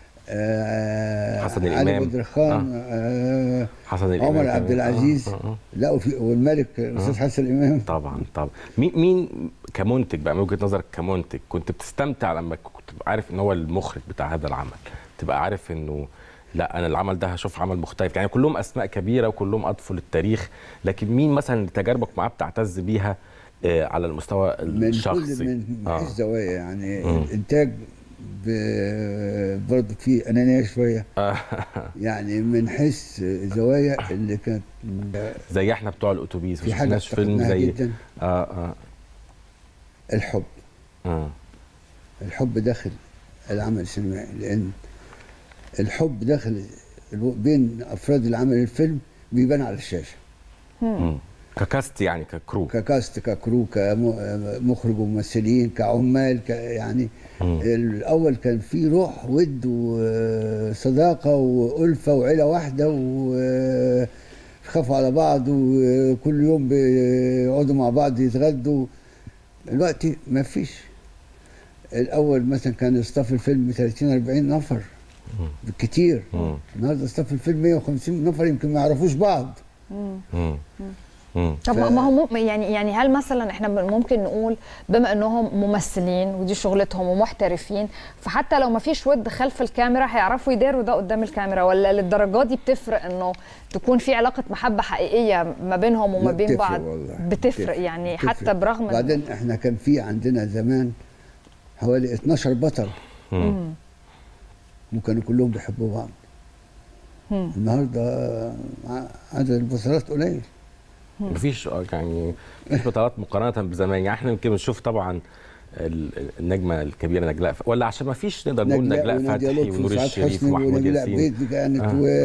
آه، حسن علي الإمام. بدر خان آه. حسن الامام عمر عبد كمان. آه، العزيز آه، آه. لا وفي والملك الاستاذ حسن الامام طبعا طبعا مين مين كمنتج بقى من وجهه نظرك كمنتج كنت بتستمتع لما كنت عارف ان هو المخرج بتاع هذا العمل تبقى عارف انه لا انا العمل ده هشوف عمل مختلف يعني كلهم اسماء كبيره وكلهم اضفوا للتاريخ لكن مين مثلا اللي تجاربك معاه بتعتز بيها آه، على المستوى من الشخصي كل من من آه. حيث زوايا يعني مم. الانتاج ب- برضه فيه انانيه شويه آه. يعني من حيث زوايا اللي كانت زي احنا بتوع الاتوبيس في ما حاجه شفناش فيلم افتقدناها زي جدا اه اه الحب اه الحب داخل العمل السينمائي لان الحب داخل الو- بين افراد العمل الفيلم بيبان على الشاشه مم. ككاست يعني ككرو ككاست ككرو كمخرج وممثلين كعمال ك يعني مم. الاول كان في روح ود وصداقه والفه وعيله واحده وخافوا على بعض وكل يوم بيقعدوا مع بعض يتغدوا دلوقتي ما فيش الاول مثلا كان يصطف الفيلم 30 40 نفر بالكتير مم. النهارده اصطف الفيلم 150 نفر يمكن ما يعرفوش بعض مم. مم. طب ف- ما هو مم- يعني يعني هل مثلا احنا ممكن نقول بما انهم ممثلين ودي شغلتهم ومحترفين فحتى لو ما فيش ود خلف الكاميرا هيعرفوا يداروا ده قدام الكاميرا ولا للدرجه دي بتفرق انه تكون في علاقه محبه حقيقيه ما بينهم وما لا، بين بتفرق بعض والله. بتفرق يعني بتفرق. حتى برغم إن- بعدين احنا كان في عندنا زمان حوالي 12 بطل مم. وكانوا كلهم بيحبوا بعض مم. النهارده ع- عدد البطولات قليل مفيش آه، يعني مفيش بطولات مقارنه بزمان يعني احنا يمكن بنشوف طبعا ال- النجمه الكبيره نجلاء ف- ولا عشان ما فيش نقدر نقول نجلاء ونادية فتحي لطفي ونور وسعاد الشريف حسني ومحمود ونبيلة ياسين عبيد كانت آه. و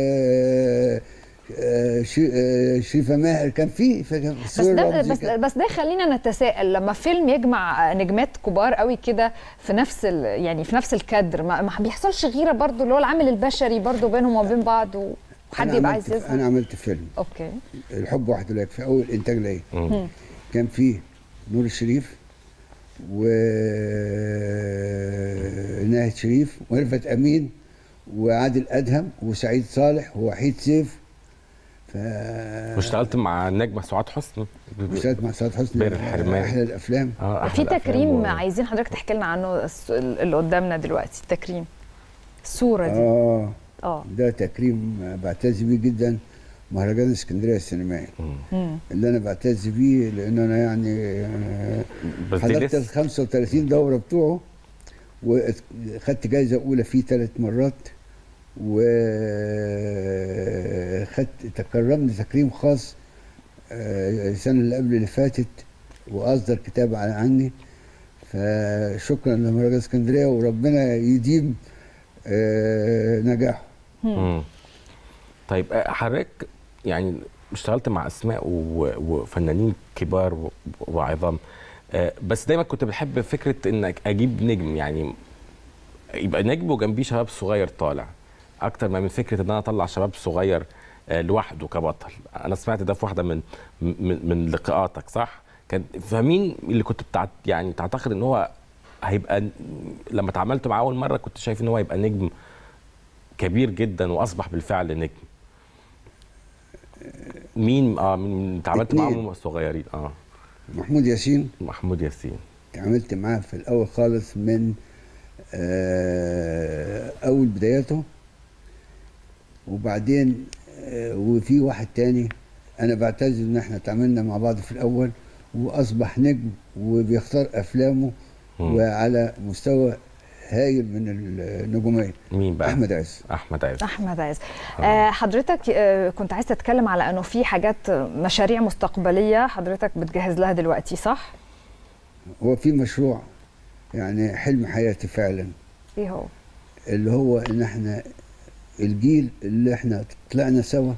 آه، شي- آه، شريفه ماهر كان في في- بس سوري ده رمزي بس كان- بس ده يخلينا نتساءل لما فيلم يجمع نجمات كبار قوي كده في نفس ال يعني في نفس الكادر ما, ما بيحصلش غيره برضو اللي هو العامل البشري برضو بينهم وبين بعض وحد أنا يبقى عملت- عايز يظهر انا عملت فيلم اوكي الحب وحده لا يكفي اول انتاج ليا مم. كان فيه نور الشريف و ناهد شريف ورفت امين وعادل ادهم وسعيد صالح ووحيد سيف ف واشتغلت مع النجمه سعاد حسني اشتغلت مع سعاد حسني بير الحرمان. احلى الافلام اه في أحلى أفلام تكريم و- عايزين حضرتك تحكي لنا عنه الس- اللي قدامنا دلوقتي التكريم الصوره دي اه اه ده تكريم بعتز بيه جدا مهرجان اسكندريه السينمائي مم. اللي انا بعتز بيه لان انا يعني آه، بس دي حضرت ال لسه 35 دوره بتوعه وخدت جايزه اولى فيه ثلاث مرات وخدت تكرمني تكريم خاص آه، السنه اللي قبل اللي فاتت واصدر كتاب عن- عني فشكرا لمهرجان اسكندريه وربنا يديم آه، نجاحه مم. طيب آه، حضرتك يعني اشتغلت مع اسماء و- وفنانين كبار و- وعظام آه، بس دايما كنت بحب فكره انك اجيب نجم يعني يبقى نجم وجنبيه شباب صغير طالع اكتر ما من فكره ان انا اطلع شباب صغير آه، لوحده كبطل انا سمعت ده في واحده من من, من لقاءاتك صح كان فمين اللي كنت بتاع يعني تعتقد ان هو هيبقى لما اتعاملت معاه اول مره كنت شايف ان هو هيبقى نجم كبير جدا واصبح بالفعل نجم مين اه مين اتعاملت اتنين. معاهم وهم صغيرين اه محمود ياسين محمود ياسين اتعاملت معاه في الاول خالص من آه، اول بداياته وبعدين آه، وفي واحد تاني انا بعتذر ان احنا اتعاملنا مع بعض في الاول واصبح نجم وبيختار افلامه مم. وعلى مستوى هايل من النجوميه مين بقى احمد عز احمد عز احمد عز آه حضرتك آه كنت عايز تتكلم على انه في حاجات مشاريع مستقبليه حضرتك بتجهز لها دلوقتي صح هو في مشروع يعني حلم حياتي فعلا ايه هو اللي هو ان احنا الجيل اللي احنا طلعنا سوا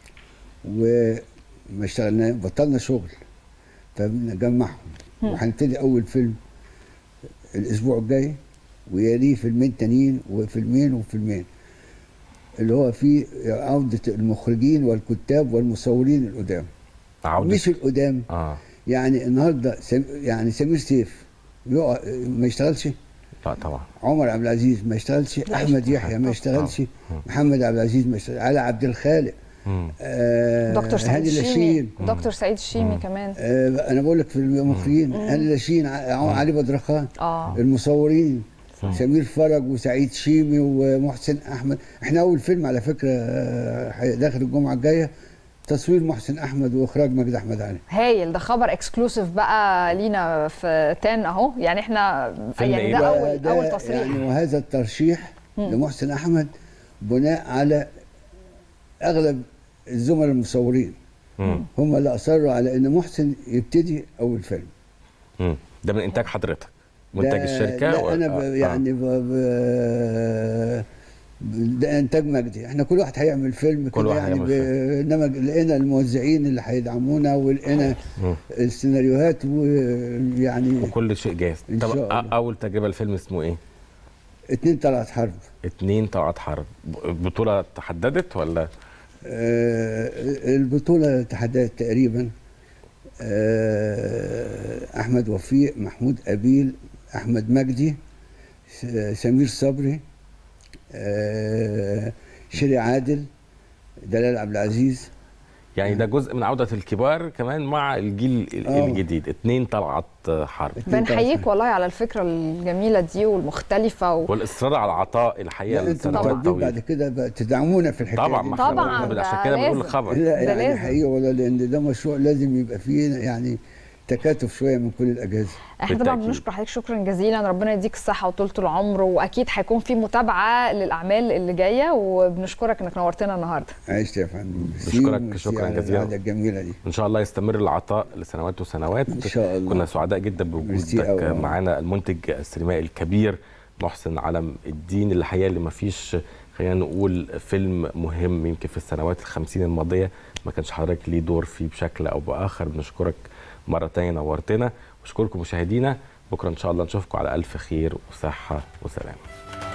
وما اشتغلنا بطلنا شغل فبنجمعهم مم. وهنبتدي اول فيلم الاسبوع الجاي ويليه فيلمين تانيين وفيلمين وفيلمين اللي هو فيه عودة المخرجين والكتاب والمصورين القدام عودة مش القدام اه يعني النهارده سم... يعني سمير سيف يقع... ما يشتغلش لا طبعا عمر عبد العزيز ما يشتغلش احمد يحيى ما يشتغلش محمد عبد العزيز ما يشتغلش علي عبد الخالق مم. آه دكتور سعيد هاني الشيمي لاشين دكتور سعيد الشيمي كمان آه انا بقول لك في المخرجين هاني لاشين ع- علي بدرخان اه المصورين سمير فرج وسعيد شيمي ومحسن احمد احنا اول فيلم على فكره آه، داخل الجمعه الجايه تصوير محسن احمد واخراج مجدي احمد علي هايل ده خبر اكسكلوسيف بقى لينا في تان اهو يعني احنا فيلم يعني إيه ده بقى؟ اول ده اول تصريح يعني وهذا الترشيح لمحسن احمد بناء على اغلب الزملاء المصورين مم. هم اللي اصروا على ان محسن يبتدي اول فيلم مم. ده من انتاج حضرتك منتج ده- الشركه لا و- انا ب... آه، يعني ب... ب... ده انتاج مجدي احنا كل واحد هيعمل فيلم كل كده واحد يعني ب... هيعمل انما لقينا الموزعين اللي هيدعمونا ولقينا مم. السيناريوهات ويعني وكل شيء جاهز إن طب شاء أ- الله. اول تجربه الفيلم اسمه ايه اتنين طلعت حرب اتنين طلعت حرب ب- بطوله تحددت ولا آه، البطولة تحدات تقريبا آه، أحمد وفيق محمود أبيل أحمد مجدي س- سمير صبري آه، شيري عادل دلال عبد العزيز يعني ده جزء من عوده الكبار كمان مع الجيل ال- آه. الجديد اتنين طلعت حرب بنحييك والله على الفكره الجميله دي والمختلفه و... والاصرار على العطاء الحقيقه لا انتوا لسنوات طالبين بعد طويله كده بقى تدعمونا في الحكايه طبعا دي. ما احنا طبعاً، بنقول- ده عشان كده بنقول لازم. الخبر لا ده يعني لازم. حقيقة ولا لأن ده مشروع لازم يبقى فيه يعني تكاتف شوية من كل الأجهزة احنا طبعا بالتأكيد. بنشكر حضرتك شكرا جزيلا ربنا يديك الصحه وطولة العمر واكيد هيكون في متابعه للاعمال اللي جايه وبنشكرك انك نورتنا النهارده عشت يا فندم بشكرك ميرسي شكراً على جزيلاً. القعدة الجميلة دي ان شاء الله يستمر العطاء لسنوات وسنوات إن شاء الله. كنا سعداء جدا ميرسي بوجودك أوي. معانا المنتج السينمائي الكبير محسن علم الدين اللي الحقيقه اللي ما فيش خلينا نقول فيلم مهم يمكن في السنوات الخمسين الماضيه ما كانش حضرتك ليه دور فيه بشكل او باخر بنشكرك مره تانية نورتنا واشكركم مشاهدينا بكره ان شاء الله نشوفكم على الف خير وصحه وسلامه